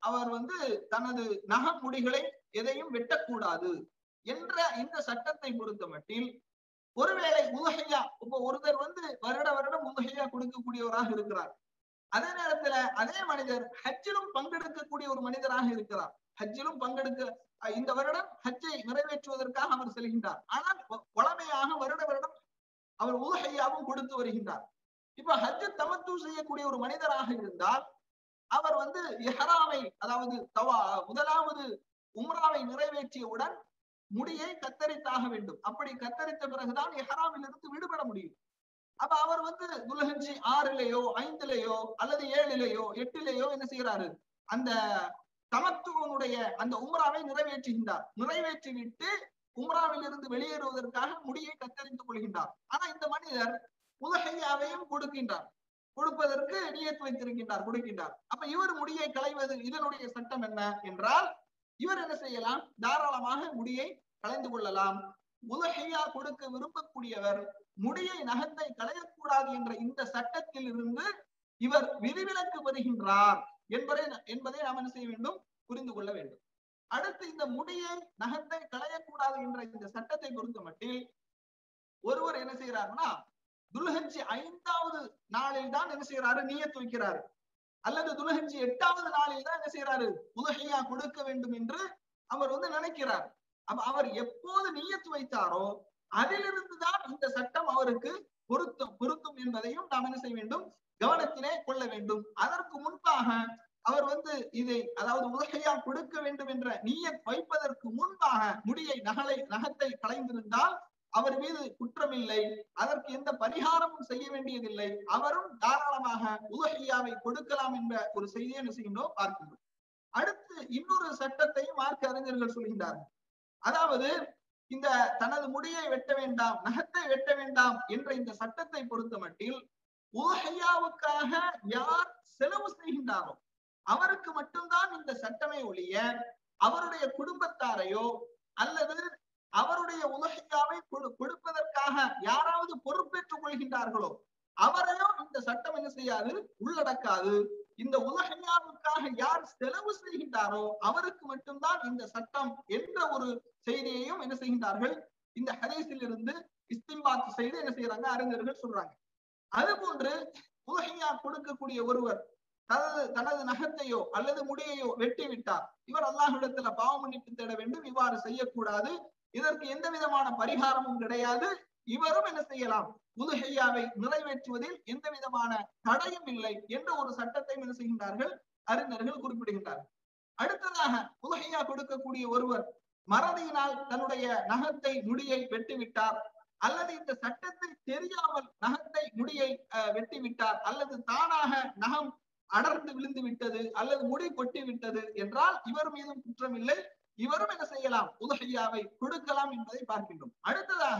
அவர் வந்து தனது நகமுடிகளை எதையும் வெட்டக்கூடாது என்ற இந்த சட்டத்தை பொறுத்த மட்டில் ஒருவேளை உதகையா இப்ப ஒருத்தர் வந்து வருட வருடம் உதகையா கொடுக்கக்கூடியவராக இருக்கிறார் அதே நேரத்துல அதே மனிதர் ஹஜ்ஜிலும் பங்கெடுக்கக்கூடிய ஒரு மனிதராக இருக்கிறார் ஹஜ்ஜிலும் பங்கெடுக்க அஹ் இந்த வருடம் ஹஜ்ஜை நிறைவேற்றுவதற்காக அவர் செல்கின்றார் ஆனால் வ- வழமையாக வருட வருடம் அவர் உதகையாவும் கொடுத்து வருகின்றார் இப்ப ஹஜ்ஜு தமத்து செய்யக்கூடிய ஒரு மனிதராக இருந்தால் அவர் வந்து இஹ்ராமை அதாவது தவா முதலாவது உம்ராவை நிறைவேற்றியவுடன் முடியை கத்தரித்தாக வேண்டும் அப்படி கத்தரித்த பிறகுதான் இஹ்ராமில் இருந்து விடுபட முடியும் அப்ப அவர் வந்து துல்ஹஜி ஆறுலயோ ஐந்துலயோ அல்லது ஏழுலயோ எட்டுலயோ என்ன செய்யறாரு அந்த தமத்துவனுடைய அந்த உம்ராவை நிறைவேற்றுகின்றார் நிறைவேற்றி விட்டு உம்ராவில் இருந்து வெளியேறுவதற்காக முடியை கத்தரித்துக் கொள்கின்றார் ஆனா இந்த மனிதர் உலகையாவையும் கொடுக்கின்றார் கொடுப்பதற்கு நியத்து வைத்திருக்கின்றார் கொடுக்கின்றார் அப்ப இவர் முடியை களைவது இதனுடைய சட்டம் என்ன என்றால் இவர் என்ன செய்யலாம் தாராளமாக முடியை களைந்து கொள்ளலாம் உலகையா கொடுக்க விரும்பக்கூடியவர் முடியை நகத்தை களையக்கூடாது என்ற இந்த சட்டத்தில் இருந்து இவர் விதிவிலக்கு பெறுகின்றார் என்பதை என்பதை நாம் என்ன செய்ய வேண்டும் புரிந்து கொள்ள வேண்டும் அடுத்து இந்த முடியை நகத்தை களையக்கூடாது என்ற இந்த சட்டத்தை பொறுத்த மட்டில் ஒருவர் என்ன செய்யறாருன்னா துல்ஹஜ்ஜி ஐந்தாவது நாளில் தான் என்ன செய்யறாரு நீயத் வைக்கிறாரு அல்லது துல்ஹஜ்ஜி எட்டாவது நாளில் தான் என்ன செய்யறாரு உலகையா கொடுக்க வேண்டும் என்று அவர் வந்து நினைக்கிறார் அப்ப அவர் எப்போது நீயத்து வைத்தாரோ அதிலிருந்து தான் இந்த சட்டம் அவருக்கு பொருத்தம் பொருத்தும் என்பதையும் நாம் என்ன செய்ய வேண்டும் கவனத்திலே கொள்ள வேண்டும் அதற்கு முன்பாக அவர் வந்து இதை அதாவது உலகையா கொடுக்க வேண்டும் என்ற நீயத் வைப்பதற்கு முன்பாக முடியை நகலை நகத்தை களைந்திருந்தால் அவர் மீது குற்றமில்லை அதற்கு எந்த பரிகாரமும் செய்ய வேண்டியதில்லை அவரும் தாராளமாக உலகையாவை கொடுக்கலாம் என்ற ஒரு செய்தியை என்ன செய்கின்றோம் பார்க்கின்றோம் அடுத்து இன்னொரு சட்டத்தையும் மார்க்க அறிஞர்கள் சொல்கின்றார்கள் அதாவது இந்த தனது முடியை வெட்ட வேண்டாம் நகத்தை வெட்ட வேண்டாம் என்ற இந்த சட்டத்தை பொறுத்த மட்டில் உலகையாவுக்காக யார் செலவு செய்கின்றாரோ அவருக்கு மட்டும்தான் இந்த சட்டமே ஒழிய அவருடைய குடும்பத்தாரையோ அல்லது அவருடைய உலகையாவை கொடுப்பதற்காக யாராவது பொறுப்பேற்றுக் கொள்கின்றார்களோ அவரையோ இந்த சட்டம் என்ன செய்யாது உள்ளடக்காது இந்த உலகையாவுக்காக யார் செலவு செய்கின்றாரோ அவருக்கு மட்டும்தான் இந்த சட்டம் என்ற ஒரு செய்தியையும் என்ன செய்கின்றார்கள் இந்த ஹதீஸில் இருந்து இஸ்திம்பாத் செய்து என்ன செய்யறாங்க அறிஞர்கள் சொல்றாங்க அது போன்று உலகையா கொடுக்கக்கூடிய ஒருவர் தனது தனது நகத்தையோ அல்லது முடியையோ வெட்டி விட்டார் இவர் அல்லாஹிடத்துல பாவ மன்னிப்பு தேட வேண்டும் இவ்வாறு செய்யக்கூடாது இதற்கு எந்த விதமான பரிகாரமும் கிடையாது இவரும் என்ன செய்யலாம் உதுஹையாவை நிறைவேற்றுவதில் எந்த விதமான தடையும் இல்லை என்ற ஒரு சட்டத்தை என்ன செய்கின்றார்கள் அறிஞர்கள் குறிப்பிடுகின்றார்கள் அடுத்ததாக உதுஹையா கொடுக்கக்கூடிய ஒருவர் மறதியினால் தன்னுடைய நகத்தை முடியை வெட்டிவிட்டார் அல்லது இந்த சட்டத்தை தெரியாமல் நகத்தை முடியை வெட்டி விட்டார் அல்லது தானாக நகம் அடர்ந்து விழுந்து விட்டது அல்லது முடி கொட்டி விட்டது என்றால் இவர் மீதும் குற்றம் இல்லை இவரும் என்ன செய்யலாம் உதகையாவை கொடுக்கலாம் என்பதை பார்க்கின்றோம் அடுத்ததாக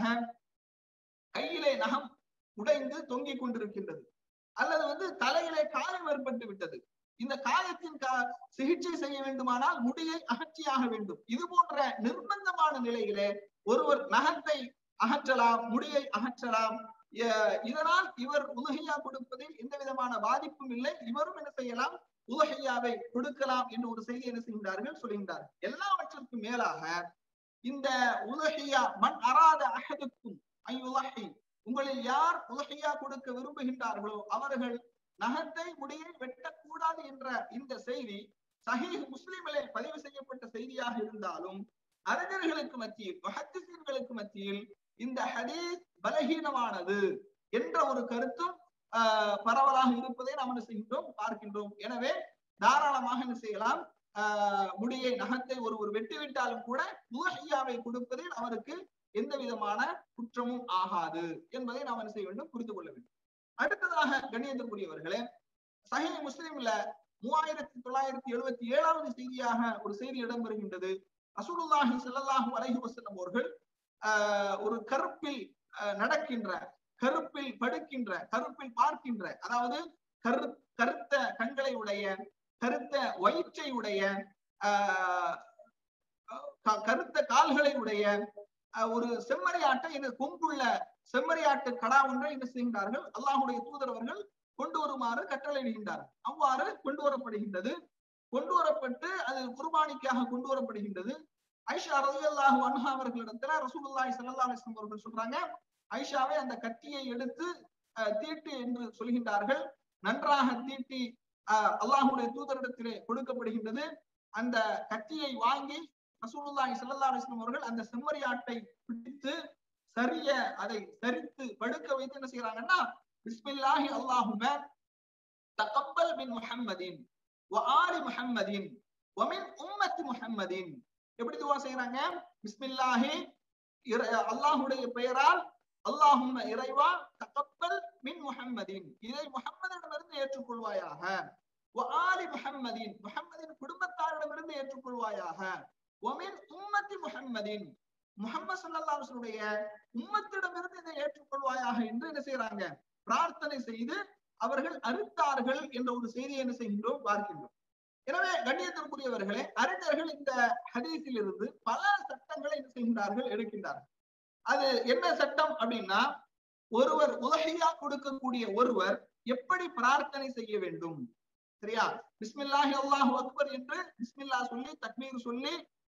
கையிலே நகம் உடைந்து தொங்கிக் கொண்டிருக்கின்றது அல்லது வந்து தலையிலே காயம் ஏற்பட்டு விட்டது இந்த காயத்தின் கா சிகிச்சை செய்ய வேண்டுமானால் முடியை அகற்றியாக வேண்டும் இது போன்ற நிர்பந்தமான நிலையிலே ஒருவர் நகத்தை அகற்றலாம் முடியை அகற்றலாம் இதனால் இவர் உலகையா கொடுப்பதில் எந்த விதமான பாதிப்பும் இல்லை இவரும் என்ன செய்யலாம் உலகையாவை கொடுக்கலாம் என்று ஒரு செய்தி என்ன செய்கின்றார்கள் சொல்கின்றார்கள் எல்லாவற்றிற்கும் மேலாக இந்த உலகையா மண் அறாத அகதுக்கும் ஐயுலகை உங்களில் யார் உலகையா கொடுக்க விரும்புகின்றார்களோ அவர்கள் நகத்தை முடியை வெட்டக்கூடாது என்ற இந்த செய்தி சஹீஹ் முஸ்லிமிலே பதிவு செய்யப்பட்ட செய்தியாக இருந்தாலும் அறிஞர்களுக்கு மத்தியில் மஹத்திசீன்களுக்கு மத்தியில் இந்த ஹதீஸ் பலகீனமானது என்ற ஒரு கருத்தும் பரவலாக இருப்பதை நாம் என்ன செய்கின்றோம் பார்க்கின்றோம் எனவே தாராளமாக என்ன செய்யலாம் ஆஹ் முடியை நகத்தை ஒருவர் வெட்டிவிட்டாலும் கூட முகஹியாவை கொடுப்பதில் அவருக்கு எந்த விதமான குற்றமும் ஆகாது என்பதை நாம் என்ன செய்ய வேண்டும் புரிந்து கொள்ள வேண்டும் அடுத்ததாக கண்ணியத்திற்குரியவர்களே சஹி முஸ்லிம்ல மூவாயிரத்தி தொள்ளாயிரத்தி எழுபத்தி ஏழாவது செய்தியாக ஒரு செய்தி இடம்பெறுகின்றது ரசூலுல்லாஹி ஸல்லல்லாஹு அலைஹி வஸல்லம் அவர்கள் ஒரு கருப்பில் நடக்கின்ற கருப்பில் படுக்கின்ற கருப்பில் பார்க்கின்ற அதாவது கரு கருத்த கண்களை உடைய கருத்த வயிற்றை உடைய கருத்த கால்களை உடைய ஒரு செம்மறியாட்டை இந்த கொம்புள்ள செம்மறியாட்டு கடா ஒன்றை என்ன செய்கின்றார்கள் அல்லாஹுடைய தூதர் அவர்கள் கொண்டு வருமாறு கட்டளையிடுகின்றார்கள் அவ்வாறு கொண்டு வரப்படுகின்றது கொண்டு வரப்பட்டு அது குர்பானிக்காக கொண்டு வரப்படுகின்றது ஐஷா ரலியல்லாஹு அன்ஹா அவர்களிடத்துல ரசூலுல்லாஹி ஸல்லல்லாஹு அலைஹி வஸல்லம் அவர்கள் சொல்றாங்க ஐஷாவை அந்த கத்தியை எடுத்து அஹ், தீட்டு என்று சொல்கின்றார்கள் நன்றாக தீட்டி அஹ், அல்லாஹ்வுடைய தூதரிடத்திலே கொடுக்கப்படுகின்றது அந்த கத்தியை வாங்கி ரசூலுல்லாஹி ஸல்லல்லாஹு அலைஹி வஸல்லம் அவர்கள் அந்த செம்மறியாட்டை பிடித்து சரிய அதை சரித்து படுக்க வைத்து என்ன செய்யறாங்கன்னா பிஸ்மில்லாஹி அல்லாஹும தகப்பல் மின் முஹம்மதின் வ ஆலி முஹம்மதின் வ மின் உம்மத்தி முஹம்மதின் எப்படி துவா செய்யறாங்க பிஸ்மில்லாஹி இற- அல்லாஹ்வுடைய பெயரால் அல்லாஹும்ம இறைவா தகப்பல் மின் முஹம்மதின் இதை முஹம்மதிடமிருந்து ஏற்றுக்கொள்வாயாக வ ஆலி முஹம்மதின் முஹம்மதின் குடும்பத்தாரிடமிருந்து ஏற்றுக்கொள்வாயாக வ மின் உம்மத்தி முஹம்மதின் முஹம்மது ஸல்லல்லாஹு அலைஹி வஸல்லுடைய உம்மத்திடமிருந்து இதை ஏற்றுக்கொள்வாயாக என்று என்ன செய்யறாங்க பிரார்த்தனை செய்து அவர்கள் அறுத்தார்கள் என்ற ஒரு செய்தியை என்ன செய்கின்றோம் பார்க்கின்றோம் எனவே கண்ணியத்திற்குரியவர்களே அறிஞர்கள் இந்த ஹதீஸில் இருந்து பல சட்டங்களை என்ன செய்கின்றார்கள் எடுக்கின்றார்கள் அது என்ன சட்டம் அப்படின்னா ஒருவர் உலகையா கொடுக்கக்கூடிய ஒருவர் எப்படி பிரார்த்தனை செய்ய வேண்டும் சரியா பிஸ்மில்லாஹி அல்லாஹு அக்பர் என்று பிஸ்மில்லா சொல்லி தக்மீர் சொல்லி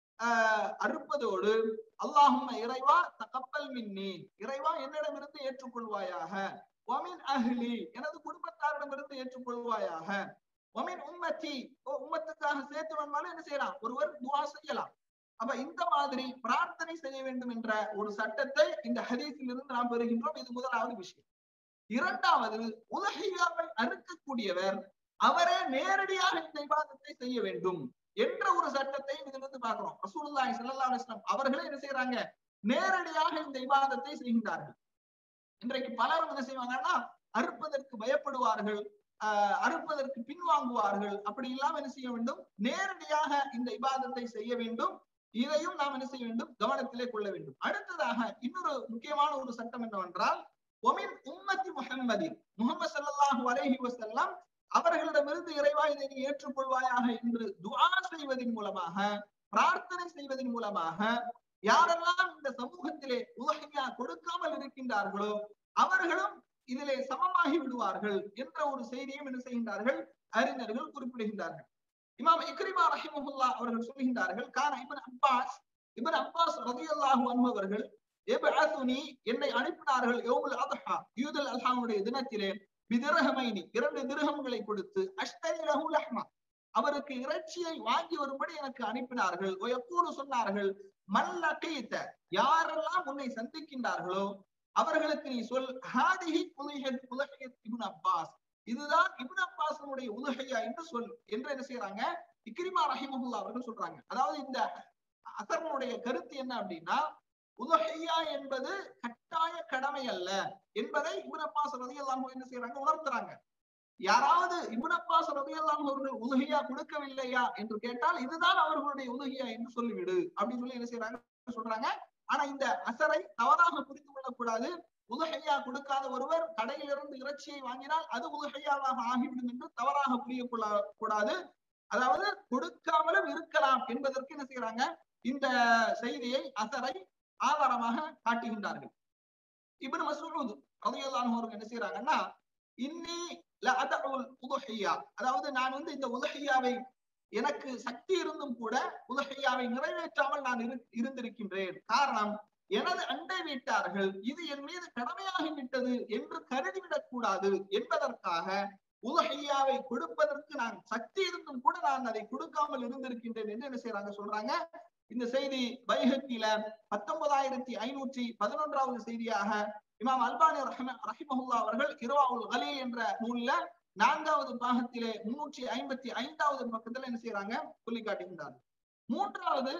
ஆஹ் அறுப்பதோடு அல்லாஹும்ம இறைவா தகப்பல் மின்னி இறைவா என்னிடமிருந்து ஏற்றுக்கொள்வாயாக வமின் அஹ்லி எனது குடும்பத்தாரிடமிருந்து ஏற்றுக்கொள்வாயாக வமின் உம்மத்தி ஓ உம்மத்துக்காக சேர்த்து வேணுமாலும் என்ன செய்யலாம் ஒருவர் துவா செய்யலாம் அப்ப இந்த மாதிரி பிரார்த்தனை செய்ய வேண்டும் என்ற ஒரு சட்டத்தை இந்த ஹதீஸில் இருந்து நாம் பெறுகின்றோம் இது முதலாவது விஷயம் இரண்டாவது உலகையாவை அறுக்கக்கூடியவர் அவரே நேரடியாக இந்த விவாதத்தை செய்ய வேண்டும் என்ற ஒரு சட்டத்தை இதிலிருந்து பார்க்கிறோம் ரசூலுல்லாஹி ஸல்லல்லாஹு அலைஹி வஸல்லம் அவர்களே என்ன செய்யறாங்க நேரடியாக இந்த விவாதத்தை செய்கின்றார்கள் இன்றைக்கு பலரும் என்ன செய்வாங்கன்னா அறுப்பதற்கு பயப்படுவார்கள் ஆஹ் அறுப்பதற்கு பின்வாங்குவார்கள் அப்படி இல்லாம என்ன செய்ய வேண்டும் நேரடியாக இந்த இபாதத்தை செய்ய வேண்டும் இதையும் நாம் என்ன செய்ய வேண்டும் கவனத்திலே கொள்ள வேண்டும் அடுத்ததாக இன்னொரு முக்கியமான ஒரு சட்டம் என்னவென்றால் ஒமின் உம்மத்தி முஹம்மதின் முகமது ஸல்லல்லாஹு அலைஹி வஸல்லம் அவர்களிடமிருந்து இறைவா இதை நீ ஏற்றுக்கொள்வாயாக என்று துஆ செய்வதன் மூலமாக பிரார்த்தனை செய்வதன் மூலமாக யாரெல்லாம் இந்த சமூகத்திலே உலகையா கொடுக்காமல் இருக்கின்றார்களோ அவர்களும் இதிலே சமமாகி விடுவார்கள் என்ற ஒரு செய்தியும் என்ன செய்கின்றார்கள் அறிஞர்கள் குறிப்பிடுகின்றார்கள் இமாம் இக்ரிமா ரஹிமஹுல்லா அவர்கள் சொல்கின்றார்கள் கான இப்னு அப்பாஸ் இப்னு அப்பாஸ் ரலியல்லாஹு அன்ஹு அவர்கள் எபஅதுனி என்னை அனுப்பினார்கள் யௌமுல் அத்ஹா யூதுல் அல்ஹாவுடைய தினத்திலே பிதிரஹமைனி இரண்டு திருகங்களை கொடுத்து அஷ்தரி லஹு லஹ்மா அவருக்கு இறைச்சியை வாங்கி வரும்படி எனக்கு அனுப்பினார்கள் ஒயக்கூறு சொன்னார்கள் மல்லகீத்த யாரெல்லாம் உன்னை சந்திக்கின்றார்களோ அவர்களுக்கு நீ சொல் ஹாதிஹி புலிஹத் புலஹியத் இப்னு அப்பாஸ் இதுதான் இப்னு அப்பாஸனுடைய உலகையா என்று சொல் என்று என்ன செய்யறாங்க இக்ரிமா ரஹிமஹுல்லா அவர்கள் சொல்றாங்க அதாவது இந்த அசரனுடைய கருத்து என்ன அப்படின்னா உலகையா என்பது கட்டாய கடமை அல்ல என்பதை இப்னு அப்பாஸ் ரலியல்லாஹு என்ன செய்யறாங்க உணர்த்துறாங்க யாராவது இப்னு அப்பாஸ் ரலியல்லாஹு அவர்கள் உலகையா கொடுக்கவில்லையா என்று கேட்டால் இதுதான் அவர்களுடைய உலகையா என்று சொல்லிவிடு அப்படின்னு சொல்லி என்ன செய்யறாங்க சொல்றாங்க ஆனா இந்த அசரை தவறாக புரிந்து கொள்ளக்கூடாது உலகையா கொடுக்காத ஒருவர் கடையிலிருந்து இறைச்சியை வாங்கினால் அது உலகையாவாக ஆகிவிடும் என்று தவறாக புரிய கொள்ள கூடாது அதாவது கொடுக்காமலும் இருக்கலாம் என்பதற்கு என்ன செய்யறாங்க இந்த செய்தியை அசரை ஆதாரமாக காட்டுகின்றார்கள் இப்னு மஸ்ஊத் ரலியல்லாஹு அன்ஹு என்ன செய்யறாங்கன்னா இன்னி லஅதஉல் உதுஹியா அதாவது நான் வந்து இந்த உதுஹியாவை எனக்கு சக்தி இருந்தும் கூட உலகையாவை நிறைவேற்றாமல் நான் இருந்திருக்கின்றேன் காரணம் எனது அண்டை வீட்டார்கள் இது என் மீது கடமையாகி விட்டது என்று கருதிவிடக் கூடாது என்பதற்காக உலகையாவை கொடுப்பதற்கு நான் சக்தி இருந்தும் கூட நான் அதை கொடுக்காமல் இருந்திருக்கின்றேன் என்று என்ன செய்யறாங்க சொல்றாங்க இந்த செய்தி பைஹக்கில பத்தொன்பதாயிரத்தி ஐநூற்றி பதினொன்றாவது செய்தியாக இமாம் அல்பானி ரஹம ரஹிமஹுல்லா அவர்கள் இரவாவுல் அலி என்ற நூல்ல நான்காவது பாகத்திலே முன்னூற்றி ஐம்பத்தி ஐந்தாவது பக்கத்துல என்ன செய்யறாங்க சொல்லி காட்டுகின்றார் மூன்றாவது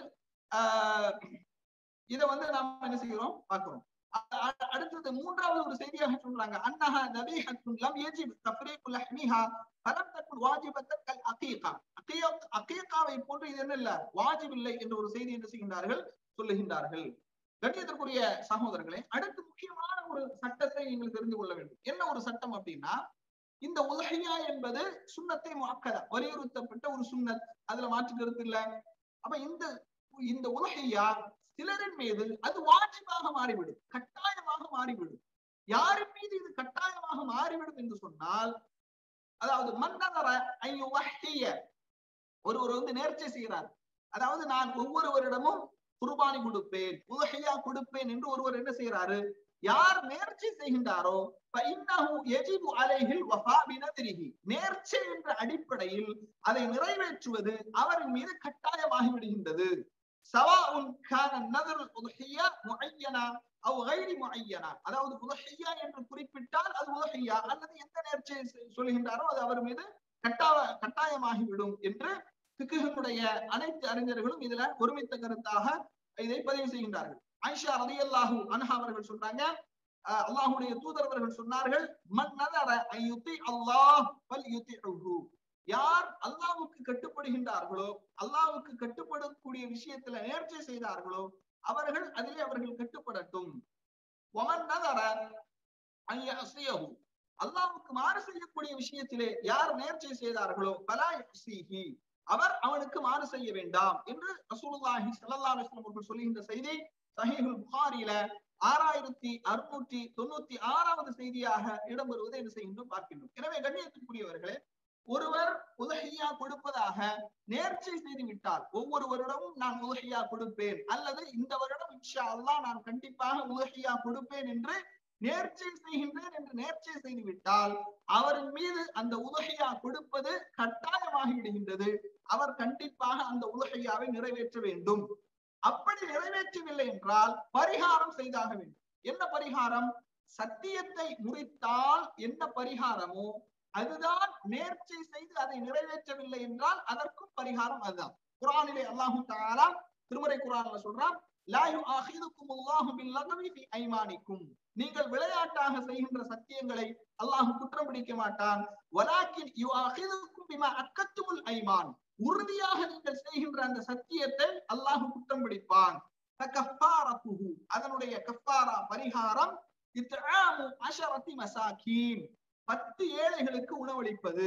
ஆஹ் இதை வந்து நாம் என்ன செய்கிறோம் பார்க்கிறோம் அடுத்தது மூன்றாவது ஒரு செய்தியாக சொல்றாங்க அன்னஹா நபீஹத்துன் லம் யஜிப் தஃப்ரீகு லஹ்மிஹா ஃபலம் தகுன் வாஜிபத்தன் கல் அகீகா அகீகாவை போன்று இது என்ன இல்ல வாஜிப் இல்லை என்ற ஒரு செய்தி என்ன செய்கின்றார்கள் சொல்லுகின்றார்கள் கண்ணியத்திற்குரிய சகோதரர்களே அடுத்து முக்கியமான ஒரு சட்டத்தை நீங்கள் தெரிந்து கொள்ள வேண்டும் என்ன ஒரு சட்டம் அப்படின்னா இந்த உலகையா என்பது சுண்ணத்தை முக்கதா வலியுறுத்தப்பட்ட ஒரு சுண்ணத் அதுல மாற்று கருத்து இல்ல அப்ப இந்த இந்த உலகையா சிலரின் மீது அது வாஜிபாக மாறிவிடும் கட்டாயமாக மாறிவிடும் யாரின் மீது இது கட்டாயமாக மாறிவிடும் என்று சொன்னால் அதாவது மன்னதர ஐயுவஹிய ஒருவர் வந்து நேர்ச்சை செய்கிறார் அதாவது நான் ஒவ்வொருவரிடமும் குர்பானி கொடுப்பேன் உதகையா கொடுப்பேன் என்று ஒருவர் என்ன செய்யறாரு யார் நேர்ச்சை செய்கின்றாரோ நேர்ச்சை என்ற அடிப்படையில் அதை நிறைவேற்றுவது அவரின் மீது கட்டாயமாகி விடுகின்றது அதாவது உதஹியா என்று குறிப்பிட்டால் அது உதஹியா அல்லது எந்த நேர்ச்சியை சொல்கின்றாரோ அது அவர் மீது கட்டாய கட்டாயமாகிவிடும் என்று பிக்குகளுடைய அனைத்து அறிஞர்களும் இதுல ஒருமித்த கருத்தாக இதை பதிவு செய்கின்றார்கள் ஐஷா ரதி அல்லாஹூ அன்ஹா அவர்கள் சொல்றாங்க அல்லாஹுடைய தூதரவர்கள் சொன்னார்கள் மன் நதர ஐயுத்தி அல்லாஹ் பல் யுத்திஹு யார் அல்லாவுக்கு கட்டுப்படுகின்றார்களோ அல்லாவுக்கு கட்டுப்படக்கூடிய விஷயத்துல நேர்ச்சை செய்தார்களோ அவர்கள் அதிலே அவர்கள் கட்டுப்படட்டும் ஒமன் நதர ஐயஹு அல்லாவுக்கு மாறு செய்யக்கூடிய விஷயத்திலே யார் நேர்ச்சை செய்தார்களோ பலா யுசிஹி அவர் அவனுக்கு மாறு செய்ய வேண்டாம் என்று ரசூலுல்லாஹி ஸல்லல்லாஹு அலைஹி வஸல்லம் அவர்கள் சொல்லுகின்ற செய்தி சஹீஹுல் புகாரில ஆறாயிரத்தி அறுநூற்றி தொண்ணூத்தி ஆறாவது செய்தியாக இடம்பெறுவதை என்ன செய்கின்றோம் பார்க்கின்றோம் எனவே கண்ணியத்துக்குரியவர்களே ஒருவர் உதகையா கொடுப்பதாக நேர்ச்சை செய்து விட்டால் ஒவ்வொரு வருடமும் நான் உதகையா கொடுப்பேன் அல்லது இந்த வருடம் இன்ஷா அல்லா நான் கண்டிப்பாக உதகையா கொடுப்பேன் என்று நேர்ச்சை செய்கின்றேன் என்று நேர்ச்சை செய்து விட்டால் அவரின் மீது அந்த உலகையா கொடுப்பது கட்டாயமாகி விடுகின்றது அவர் கண்டிப்பாக அந்த உலகையாவை நிறைவேற்ற வேண்டும் அப்படி நிறைவேற்றவில்லை என்றால் பரிகாரம் செய்தாக வேண்டும் என்ன பரிகாரம் சத்தியத்தை முறித்தால் என்ன பரிகாரமோ அதுதான் நேர்ச்சை செய்து அதை நிறைவேற்றவில்லை என்றால் அதற்கும் பரிகாரம் அதுதான் குரானிலே அல்லாஹு தாலா திருமறை குரான்ல சொல்றான் நீங்கள் விளையாட்டாக செய்கின்ற சத்தியங்களை அல்லாஹ் குற்றம் பிடிக்க மாட்டான் ஐமான் உறுதியாக நீங்கள் செய்கின்ற அந்த சத்தியத்தை அல்லாஹ் குற்றம் பிடிப்பான் அதனுடைய கஃபாரா பரிகாரம் பத்து ஏழைகளுக்கு உணவளிப்பது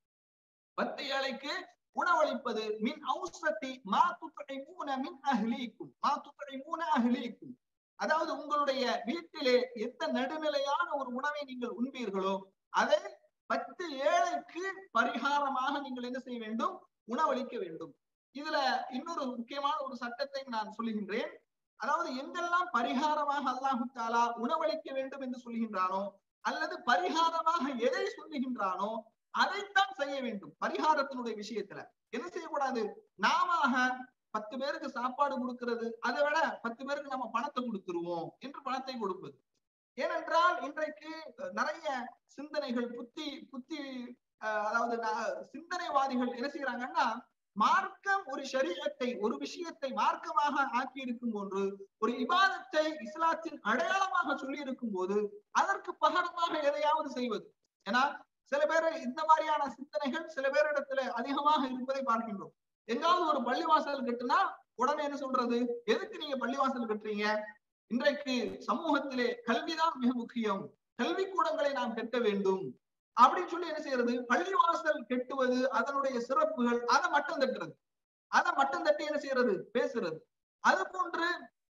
பத்து ஏழைக்கு உணவளிப்பது மின் ஔசத்தி மா துத்தைமூன மின் அஹ்லீக்கும் மா துத்தைமூன அஹ்லீக்கும் அதாவது உங்களுடைய வீட்டிலே எந்த நடுநிலையான ஒரு உணவை நீங்கள் உண்பீர்களோ அதை பத்து ஏழைக்கு பரிகாரமாக நீங்கள் என்ன செய்ய வேண்டும் உணவளிக்க வேண்டும் இதுல இன்னொரு முக்கியமான ஒரு சட்டத்தை நான் சொல்லுகின்றேன் அதாவது எங்கெல்லாம் பரிகாரமாக அல்லாஹு தாலா உணவளிக்க வேண்டும் என்று சொல்லுகின்றானோ அல்லது பரிகாரமாக எதை சொல்லுகின்றானோ அதைத்தான் செய்ய வேண்டும் பரிகாரத்தினுடைய விஷயத்துல என்ன செய்யக்கூடாது நாம பத்து பேருக்கு சாப்பாடு கொடுக்கிறது அதை விட பத்து பேருக்கு நம்ம பணத்தை கொடுத்துருவோம் என்று பணத்தை கொடுப்பது ஏனென்றால் இன்றைக்கு நிறைய சிந்தனைகள் புத்தி புத்தி அதாவது சிந்தனைவாதிகள் என்ன செய்யறாங்கன்னா மார்க்கம் ஒரு சரீரத்தை ஒரு விஷயத்தை மார்க்கமாக ஆக்கி இருக்கும் போன்று ஒரு இபாதத்தை இஸ்லாத்தின் அடையாளமாக சொல்லி இருக்கும் போது அதற்கு பகரமாக எதையாவது செய்வது ஏன்னா சில பேர் இந்த மாதிரியான சிந்தனைகள் சில பேரிடத்துல அதிகமாக இருப்பதை பார்க்கின்றோம் எங்காவது ஒரு பள்ளிவாசல் கட்டுனா உடனே என்ன சொல்றது எதுக்கு நீங்க பள்ளிவாசல் கட்டுறீங்க இன்றைக்கு சமூகத்திலே கல்விதான் மிக முக்கியம் கல்வி கூடங்களை நாம் கட்ட வேண்டும் அப்படின்னு சொல்லி என்ன செய்யறது பள்ளிவாசல் கெட்டுவது அதனுடைய சிறப்புகள் அதை மட்டும் தட்டுறது அதை மட்டும் தட்டி என்ன செய்யறது பேசுறது அது போன்று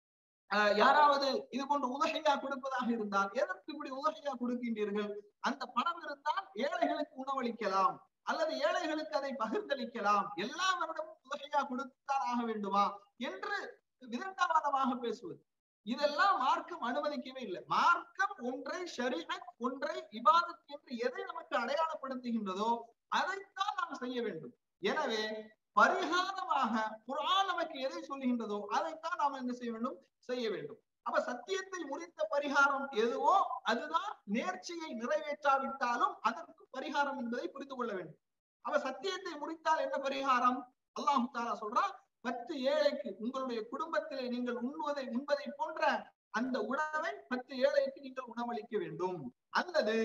யாராவது இது போன்று உதகையா கொடுப்பதாக இருந்தால் எதற்கு இப்படி உதகையா கொடுக்கின்றீர்கள் அந்த பணம் இருந்தால் ஏழைகளுக்கு உணவளிக்கலாம் அல்லது ஏழைகளுக்கு அதை பகிர்ந்தளிக்கலாம் எல்லா வருடமும் உதகையா கொடுத்தான் ஆக வேண்டுமா என்று விதண்டாவாதமாக பேசுவது இதெல்லாம் மார்க்கம் அனுமதிக்கவே இல்லை மார்க்கம் ஒன்றை ஷரீஅத் ஒன்றை இபாதத் என்று எதை நமக்கு அடையாளப்படுத்துகின்றதோ அதைத்தான் நாம் செய்ய வேண்டும் எனவே பரிகாரமாக குரான் நமக்கு எதை சொல்லுகின்றதோ அதைத்தான் நாம் என்ன செய்ய வேண்டும் செய்ய வேண்டும் அப்ப சத்தியத்தை முறித்த பரிகாரம் எதுவோ அதுதான் நேர்ச்சியை நிறைவேற்றாவிட்டாலும் அதற்கு பரிகாரம் என்பதை புரிந்து கொள்ள வேண்டும் அப்ப சத்தியத்தை முறித்தால் என்ன பரிகாரம் அல்லாஹு தாலா சொல்றான் பத்து ஏழைக்கு உங்களுடைய குடும்பத்திலே நீங்கள் உண்ணுவதை உண்பதை போன்ற அந்த உணவை பத்து ஏழைக்கு நீங்கள் உணவளிக்க வேண்டும் அல்லது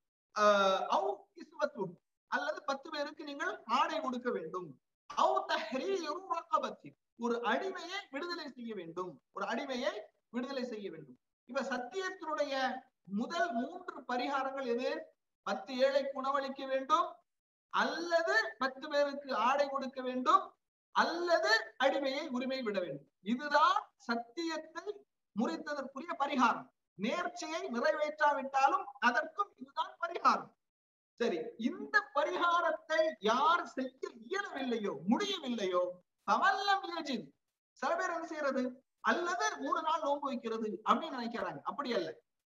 அல்லது பத்து பேருக்கு நீங்கள் ஆடை கொடுக்க வேண்டும் ஒரு அடிமையை விடுதலை செய்ய வேண்டும் ஒரு அடிமையை விடுதலை செய்ய வேண்டும் இப்ப சத்தியத்தினுடைய முதல் மூன்று பரிகாரங்கள் எது பத்து ஏழைக்கு உணவளிக்க வேண்டும் அல்லது பத்து பேருக்கு ஆடை கொடுக்க வேண்டும் அல்லது அடிமையை உரிமை விட வேண்டும் இதுதான் சத்தியத்தை முறித்ததற்குரிய பரிகாரம் நேர்ச்சியை நிறைவேற்றாவிட்டாலும் அதற்கும் இதுதான் பரிகாரம் சரி இந்த பரிகாரத்தை யார் செய்ய இயலவில்லையோ முடியவில்லையோ பவல்லம் யஜித் சில பேர் என்ன செய்யறது அல்லது மூணு நாள் நோன்பு வைக்கிறது அப்படின்னு நினைக்கிறாங்க அப்படி அல்ல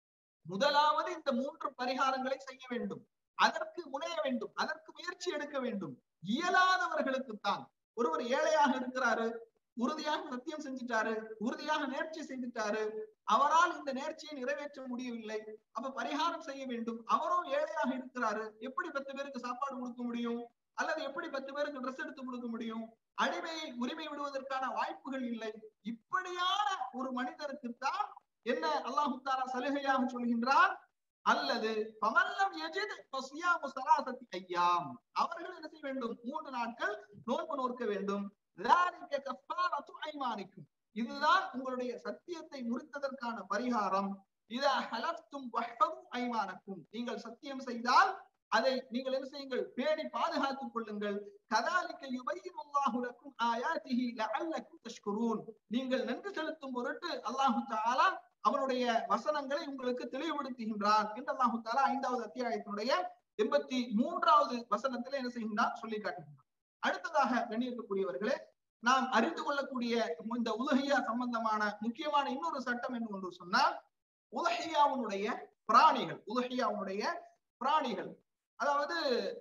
முதலாவது இந்த மூன்று பரிகாரங்களை செய்ய வேண்டும் அதற்கு முனைய வேண்டும் அதற்கு முயற்சி எடுக்க வேண்டும் இயலாதவர்களுக்குத்தான் ஒருவர் ஏழையாக இருக்கிறாரு உறுதியாக சத்தியம் செஞ்சுட்டாரு உறுதியாக நேர்ச்சி செய்துட்டாரு அவரால் இந்த நேர்ச்சியை நிறைவேற்ற முடியவில்லை அப்ப பரிகாரம் செய்ய வேண்டும் அவரும் ஏழையாக இருக்கிறாரு எப்படி பத்து பேருக்கு சாப்பாடு கொடுக்க முடியும் அல்லது எப்படி பத்து பேருக்கு ட்ரெஸ் எடுத்து கொடுக்க முடியும் அடிமையை உரிமை விடுவதற்கான வாய்ப்புகள் இல்லை இப்படியான ஒரு மனிதருக்கு தான் என்ன அல்லாஹு தாலா சலுகையாக சொல்கின்றார் அல்லது பமல்லம் எஜித் ஃபசியாமு சலாசத்தி ஐயாம் அவர்கள் என்ன செய்ய வேண்டும் மூன்று நாட்கள் நோன்பு நோக்க வேண்டும் ذَلِكَ كَفَّارَةُ أَيْمَانِكُمْ இதுதான் உங்களுடைய சத்தியத்தை முறித்ததற்கான பரிகாரம் இதா ஹலஃப்தும் வஹ்ஃபது ஐமானக்கும் நீங்கள் சத்தியம் செய்தால் அதை நீங்கள் என்ன செய்யுங்கள் பேணி பாதுகாத்துக் கொள்ளுங்கள் கதாலிக்க யுபையினுல்லாஹு லக்கும் ஆயாத்திஹி லஅல்லக்கும் தஷ்குரூன் நீங்கள் நன்றி செலுத்தும் பொருட்டு அல்லாஹு தஆலா அவனுடைய வசனங்களை உங்களுக்கு தெளிவுபடுத்துகின்றான் என்று அல்லாஹு தஆலா ஐந்தாவது அத்தியாயத்தினுடைய எண்பத்தி மூன்றாவது வசனத்துல என்ன செய்கின்றான் சொல்லி காட்டுகின்றான் அடுத்ததாக கண்ணியத்துக்குரியவர்களே நாம் அறிந்து கொள்ளக்கூடிய இந்த உலகியா சம்பந்தமான முக்கியமான இன்னொரு சட்டம் என்ன ஒன்று சொன்னால் உலகியாவுடைய பிராணிகள் உலகியாவுடைய பிராணிகள் அதாவது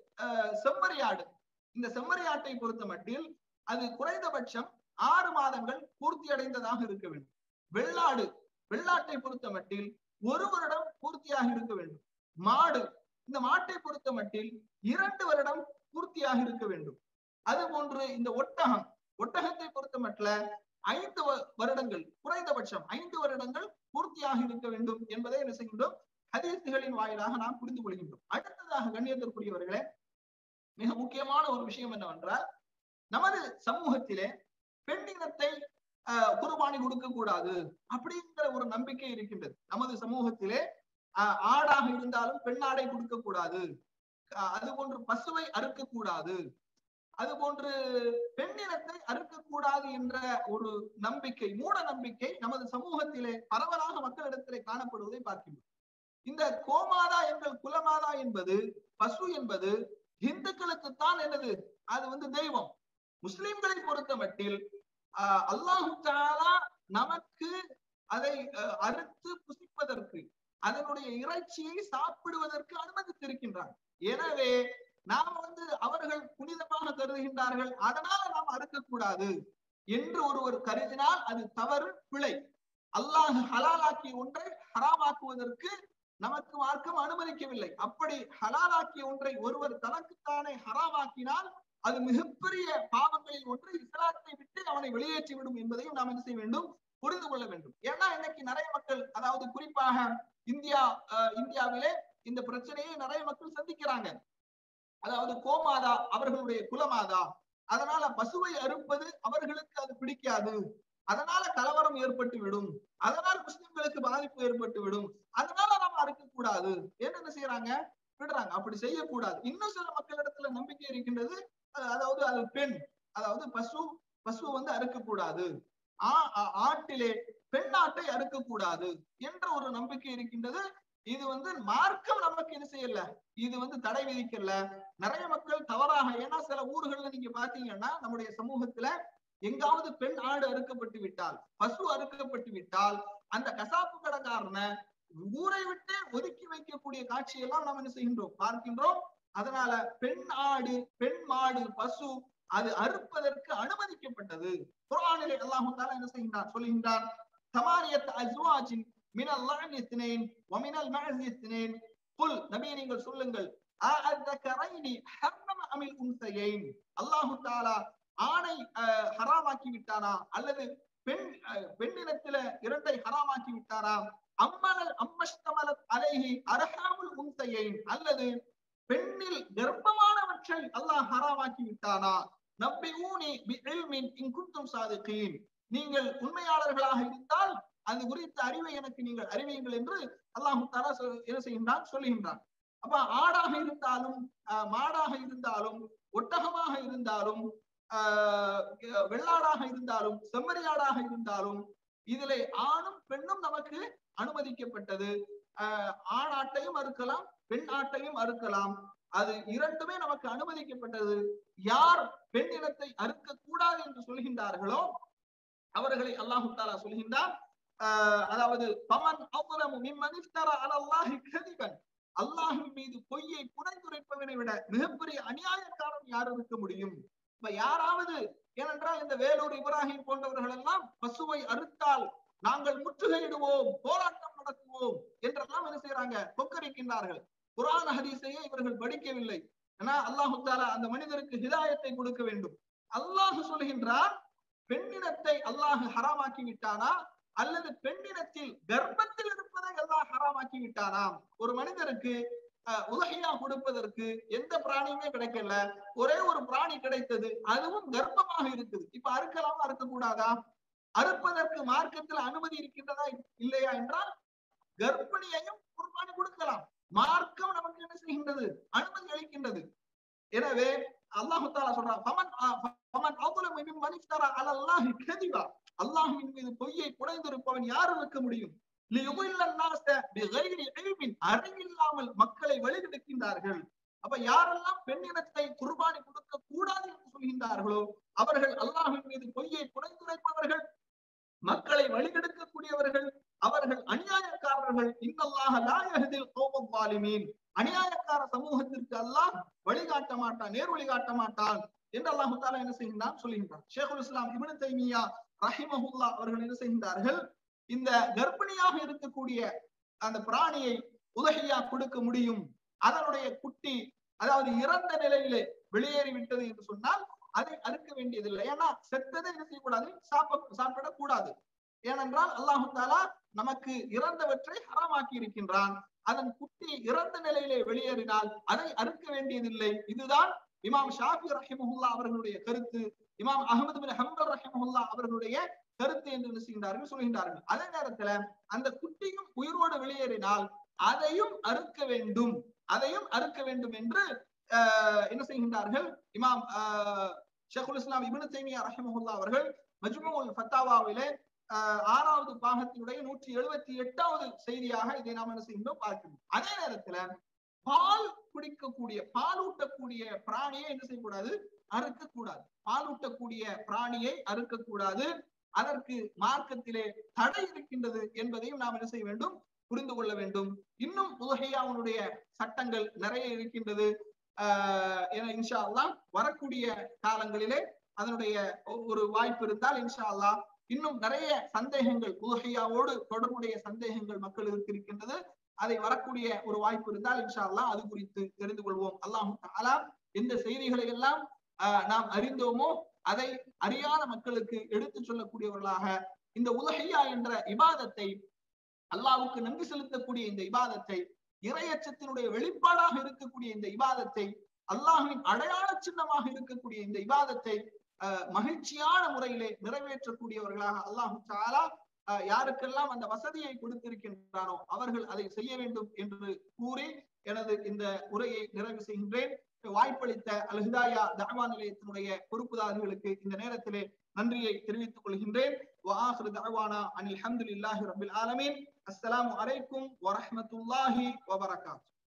செம்மறியாடு இந்த செம்மறியாட்டை பொறுத்த மட்டில் அது குறைந்தபட்சம் ஆறு மாதங்கள் பூர்த்தி அடைந்ததாக இருக்க வேண்டும் வெள்ளாடு வெள்ளாட்டை பொறுத்த மட்டில் ஒரு வருடம் பூர்த்தியாக இருக்க வேண்டும் மாடு இந்த மாட்டை பொறுத்த மட்டில் இரண்டு வருடம் பூர்த்தியாக இருக்க வேண்டும் அது போன்று இந்த ஒட்டகம் ஒட்டகத்தை பொறுத்த மட்டும் ஐந்து வருடங்கள் குறைந்தபட்சம் ஐந்து வருடங்கள் பூர்த்தியாக இருக்க வேண்டும் என்பதை என்ன செய்கின்றோம் ஹதீசுகளின் வாயிலாக நாம் புரிந்து கொள்கின்றோம் அடுத்ததாக கண்ணியத்திற்குரியவர்களே மிக முக்கியமான ஒரு விஷயம் என்னவென்றால் நமது சமூகத்திலே பெண்ணினத்தை குர்பானி கொடுக்க கூடாது அப்படிங்கிற ஒரு நம்பிக்கை இருக்கின்றது நமது சமூகத்திலே ஆடாக இருந்தாலும் பெண்ணாடை கொடுக்க கூடாது அது போன்று பசுவை அறுக்க கூடாது அது போன்று பெண்ணினத்தை அறுக்கக்கூடாது என்ற ஒரு நம்பிக்கை மூட நம்பிக்கை நமது சமூகத்திலே பரவலாக மக்களிடத்திலே காணப்படுவதை பார்க்கின்றோம் இந்த கோமாதா எங்கள் குலமாதா என்பது பசு என்பது இந்துக்களுக்குத்தான் என்னது அது வந்து தெய்வம் முஸ்லிம்களை பொறுத்த மட்டில் ஆஹ் அல்லாஹு தாலா நமக்கு அதை அறுத்து புசிப்பதற்கு அதனுடைய இறைச்சியை சாப்பிடுவதற்கு அனுமதித்திருக்கின்றார் எனவே நாம் வந்து அவர்கள் புனிதமாக கருதுகின்றார்கள் அதனால நாம் அறுக்கக்கூடாது என்று ஒருவர் கருதினால் அது தவறு பிழை அல்லாஹ் ஹலாலாக்கிய ஒன்றை ஹராமாக்குவதற்கு நமக்கு மார்க்கம் அனுமதிக்கவில்லை அப்படி ஹலாலாக்கிய ஒன்றை ஒருவர் தனக்குத்தானே ஹராமாக்கினால் அது மிகப்பெரிய பாவங்களில் ஒன்று இஸ்லாத்தை விட்டு அவனை வெளியேற்றி விடும் என்பதையும் நாம் என்ன செய்ய வேண்டும் புரிந்து கொள்ள வேண்டும் ஏன்னா இன்னைக்கு நிறைய மக்கள் அதாவது குறிப்பாக இந்தியா இந்தியாவிலே இந்த பிரச்சனையை நிறைய மக்கள் சந்திக்கிறாங்க அதாவது கோமாதா அவர்களுடைய குலமாதா அதனால பசுவை அறுப்பது அவர்களுக்கு அது பிடிக்காது அதனால கலவரம் ஏற்பட்டு விடும் அதனால் முஸ்லிம்களுக்கு பாதிப்பு ஏற்பட்டு விடும் அதனால நம்ம அறுக்க கூடாது என்ன செய்யறாங்க விடுறாங்க அப்படி செய்யக்கூடாது இன்னும் சில மக்களிடத்துல நம்பிக்கை இருக்கின்றது அதாவது அது பெண் அதாவது பசு பசு வந்து அறுக்கக்கூடாது ஆட்டிலே பெண் ஆட்டை அறுக்கக்கூடாது என்ற ஒரு நம்பிக்கை இருக்கின்றது இது வந்து மார்க்கம் நமக்கு என்ன செய்யல இது வந்து தடை விதிக்கல நிறைய மக்கள் தவறாக ஏன்னா சில ஊர்கள்ல நீங்க பாத்தீங்கன்னா நம்முடைய சமூகத்துல எங்காவது பெண் ஆடு அறுக்கப்பட்டு விட்டால் பசு அறுக்கப்பட்டு விட்டால் அந்த கசாப்பு கடைக்காரனை ஊரை விட்டு ஒதுக்கி வைக்கக்கூடிய காட்சியெல்லாம் நாம் என்ன செய்கின்றோம் பார்க்கின்றோம் அதனால பெண் ஆடு பெண் மாடு பசு அது அறுப்பதற்கு அனுமதிக்கப்பட்டது குரானிலே அல்லாஹு என்ன செய்கின்றார் சொல்கின்றார் தமாரியத் அஸ்வாஜின் மினல் லஅன் இத்னைன் வமினல் மஅஸ் இத்னைன் குல் நபி நீங்கள் சொல்லுங்கள் அஅதகரைனி ஹர்ரம அமில் உன்சையைன் அல்லாஹு தஆலா ஆணை ஹராமாக்கி விட்டாரா அல்லது பெண் பெண்ணினத்தில இரண்டை ஹராமாக்கி விட்டாரா அம்மலல் அம்மஷ்தமலத் அலைஹி அரஹாமுல் உன்சையைன் அல்லது பெண்ணில் கர்ப்பமானவற்றை அல்லாஹ் ஹராமாக்கி விட்டானா நம்பி ஊனி பிஇல்மின் இன் குன்தும் சாதிகீன் நீங்கள் உண்மையாளர்களாக இருந்தால் அது குறித்த அறிவை எனக்கு நீங்கள் அறிவியுங்கள் என்று அல்லாஹு தாலா என்ன செய்கின்றான் சொல்லுகின்றான் அப்ப ஆடாக இருந்தாலும் மாடாக இருந்தாலும் ஒட்டகமாக இருந்தாலும் வெள்ளாடாக இருந்தாலும் செம்மறியாடாக இருந்தாலும் இதிலே ஆணும் பெண்ணும் நமக்கு அனுமதிக்கப்பட்டது ஆண் ஆட்டையும் அறுக்கலாம் பெண் ஆட்டையும் அறுக்கலாம் அது இரண்டுமே நமக்கு அனுமதிக்கப்பட்டது யார் பெண் இனத்தை அறுக்க கூடாது என்று சொல்கின்றார்களோ அவர்களை அல்லாஹு தாலா சொல்கின்றார் ஆஹ் அதாவது பமன் அவ்வளவு மிம்மனிஸ்தர அலல்லாஹி கதிபன் அல்லாஹின் மீது பொய்யை புனைந்துரைப்பவனை விட மிகப்பெரிய அநியாயக்காரன் யார் இருக்க முடியும் இப்ப யாராவது ஏனென்றால் இந்த வேலூர் இப்ராஹிம் போன்றவர்கள் எல்லாம் பசுவை அறுத்தால் நாங்கள் முற்றுகையிடுவோம் போராட்டம் நடத்துவோம் என்றெல்லாம் என்ன செய்யறாங்க கொக்கரிக்கின்றார்கள் குரான் ஹதீஸையே இவர்கள் படிக்கவில்லை ஏன்னா அல்லாஹு தாலா அந்த மனிதருக்கு ஹிதாயத்தை கொடுக்க வேண்டும் அல்லாஹ் சொல்கின்றார் பெண்ணினத்தை அல்லாஹ் ஹராமாக்கி விட்டானா அல்லது பெண்ணினத்தில் கர்ப்பத்தில் இருப்பதை அல்லாஹ் ஹராமாக்கி விட்டானாம் ஒரு மனிதருக்கு உலகையா கொடுப்பதற்கு எந்த பிராணியுமே கிடைக்கல ஒரே ஒரு பிராணி கிடைத்தது அதுவும் கர்ப்பமாக இருக்குது இப்ப அறுக்கலாமா அறுக்க கூடாதா அறுப்பதற்கு மார்க்கத்தில் அனுமதி இருக்கின்றதா இல்லையா என்றால் கர்ப்பிணியையும் குர்பானி கொடுக்கலாம் மார்க்கம் நமக்கு என்ன செய்கின்றது அனுமதி அளிக்கின்றது எனவே அல்லாஹு தாலா சொல்றான் பமன் பமன் அவ்வளவு மனிதரா அலல்லாஹி கதிவா அல்லாஹின் மீது பொய்யை குறைந்திருப்பவன் யார் இருக்க முடியும் அறிவில்லாமல் மக்களை வழிகெடுக்கின்றார்கள் அப்ப யாரெல்லாம் பெண்ணினத்தை குர்பானி கொடுக்க கூடாது என்று சொல்கின்றார்களோ அவர்கள் அல்லாஹின் மீது பொய்யை குறைந்துரைப்பவர்கள் மக்களை வழிகெடுக்கக்கூடியவர்கள் அவர்கள் அநியாயக்காரர்கள் இன்னல்லாக லாயகதில் கோபம் வாலிமீன் அநியாயக்கார சமூகத்திற்கு அல்லாஹ் வழிகாட்ட மாட்டான் நேர் வழிகாட்ட மாட்டான் என்று அல்லாஹு தாலா என்ன செய்கின்றான் சொல்லுகின்றான் ஷேகுல் இஸ்லாம் இபனு தைமியா ரஹிமஹுல்லா அவர்கள் என்ன செய்கின்றார்கள் இந்த கர்ப்பிணியாக இருக்கக்கூடிய அந்த பிராணியை உதகையா கொடுக்க முடியும் அதனுடைய குட்டி அதாவது இறந்த நிலையிலே வெளியேறி விட்டது என்று சொன்னால் அதை அறுக்க வேண்டியதில்லை ஏன்னா செத்ததை என்ன செய்யக்கூடாது சாப்பிட சாப்பிடக்கூடாது ஏனென்றால் அல்லாஹு தாலா நமக்கு இறந்தவற்றை ஹராமாக்கி இருக்கின்றான் அதன் குட்டி இறந்த நிலையிலே வெளியேறினால் அதை அறுக்க வேண்டியதில்லை இதுதான் இமாம் ஷாஃபி ரஹிமஹுல்லா அவர்களுடைய கருத்து இமாம் அகமது பின் ஹம்பல் ரஹிமஹுல்லா அவர்களுடைய கருத்து என்று என்ன செய்கின்றார்கள் சொல்கின்றார்கள் அதே நேரத்துல அந்த குட்டியும் உயிரோடு வெளியேறினால் அதையும் அறுக்க வேண்டும் அதையும் அறுக்க வேண்டும் என்று என்ன செய்கின்றார்கள் இமாம் ஷேகுல் இஸ்லாம் இபனு தைமியா ரஹிமஹுல்லா அவர்கள் மஜ்முல் ஃபத்தாவாவிலே ஆறாவது பாகத்தினுடைய நூற்றி எழுபத்தி எட்டாவது செய்தியாக இதை நாம் என்ன செய்கின்றோம் பார்க்கணும் அதே நேரத்துல பால் குடிக்கக்கூடிய பால் ஊட்டக்கூடிய பிராணியை என்ன செய்யக்கூடாது அறுக்கக்கூடாது பால் ஊட்டக்கூடிய பிராணியை அறுக்கக்கூடாது அதற்கு மார்க்கத்திலே தடை இருக்கின்றது என்பதையும் நாம் என்ன செய்ய வேண்டும் புரிந்து கொள்ள வேண்டும் இன்னும் உலகையாவுடைய சட்டங்கள் நிறைய இருக்கின்றது ஆஹ் என இன்ஷா அல்லா வரக்கூடிய காலங்களிலே அதனுடைய ஒரு வாய்ப்பு இருந்தால் இன்ஷா அல்லா இன்னும் நிறைய சந்தேகங்கள் உலகையாவோடு தொடர்புடைய சந்தேகங்கள் மக்களுக்கு இருக்கின்றது அதை வரக்கூடிய ஒரு வாய்ப்பு இருந்தால் இன்ஷா அல்லா அது குறித்து தெரிந்து கொள்வோம் அல்லாஹு தாலா எந்த செய்திகளை எல்லாம் நாம் அறிந்தோமோ அதை அறியாத மக்களுக்கு எடுத்து சொல்லக்கூடியவர்களாக இந்த உலகையா என்ற இபாதத்தை அல்லாவுக்கு நன்றி செலுத்தக்கூடிய இந்த இபாதத்தை இறையச்சத்தினுடைய வெளிப்பாடாக இருக்கக்கூடிய இந்த இபாதத்தை அல்லாஹின் அடையாள சின்னமாக இருக்கக்கூடிய இந்த இபாதத்தை மகிழ்ச்சியான முறையிலே நிறைவேற்றக்கூடியவர்களாக அல்லாஹு தாலா யாருக்கெல்லாம் அந்த வசதியை கொடுத்திருக்கின்றானோ அவர்கள் அதை செய்ய வேண்டும் என்று கூறி எனது இந்த உரையை நிறைவு செய்கின்றேன் வாய்ப்பளித்த அல்ஹிதாயா தகவா நிலையத்தினுடைய பொறுப்புதாரர்களுக்கு இந்த நேரத்திலே நன்றியை தெரிவித்துக் கொள்கின்றேன் وآخر دعوانا أن الحمد لله رب العالمين السلام عليكم ورحمة الله وبركاته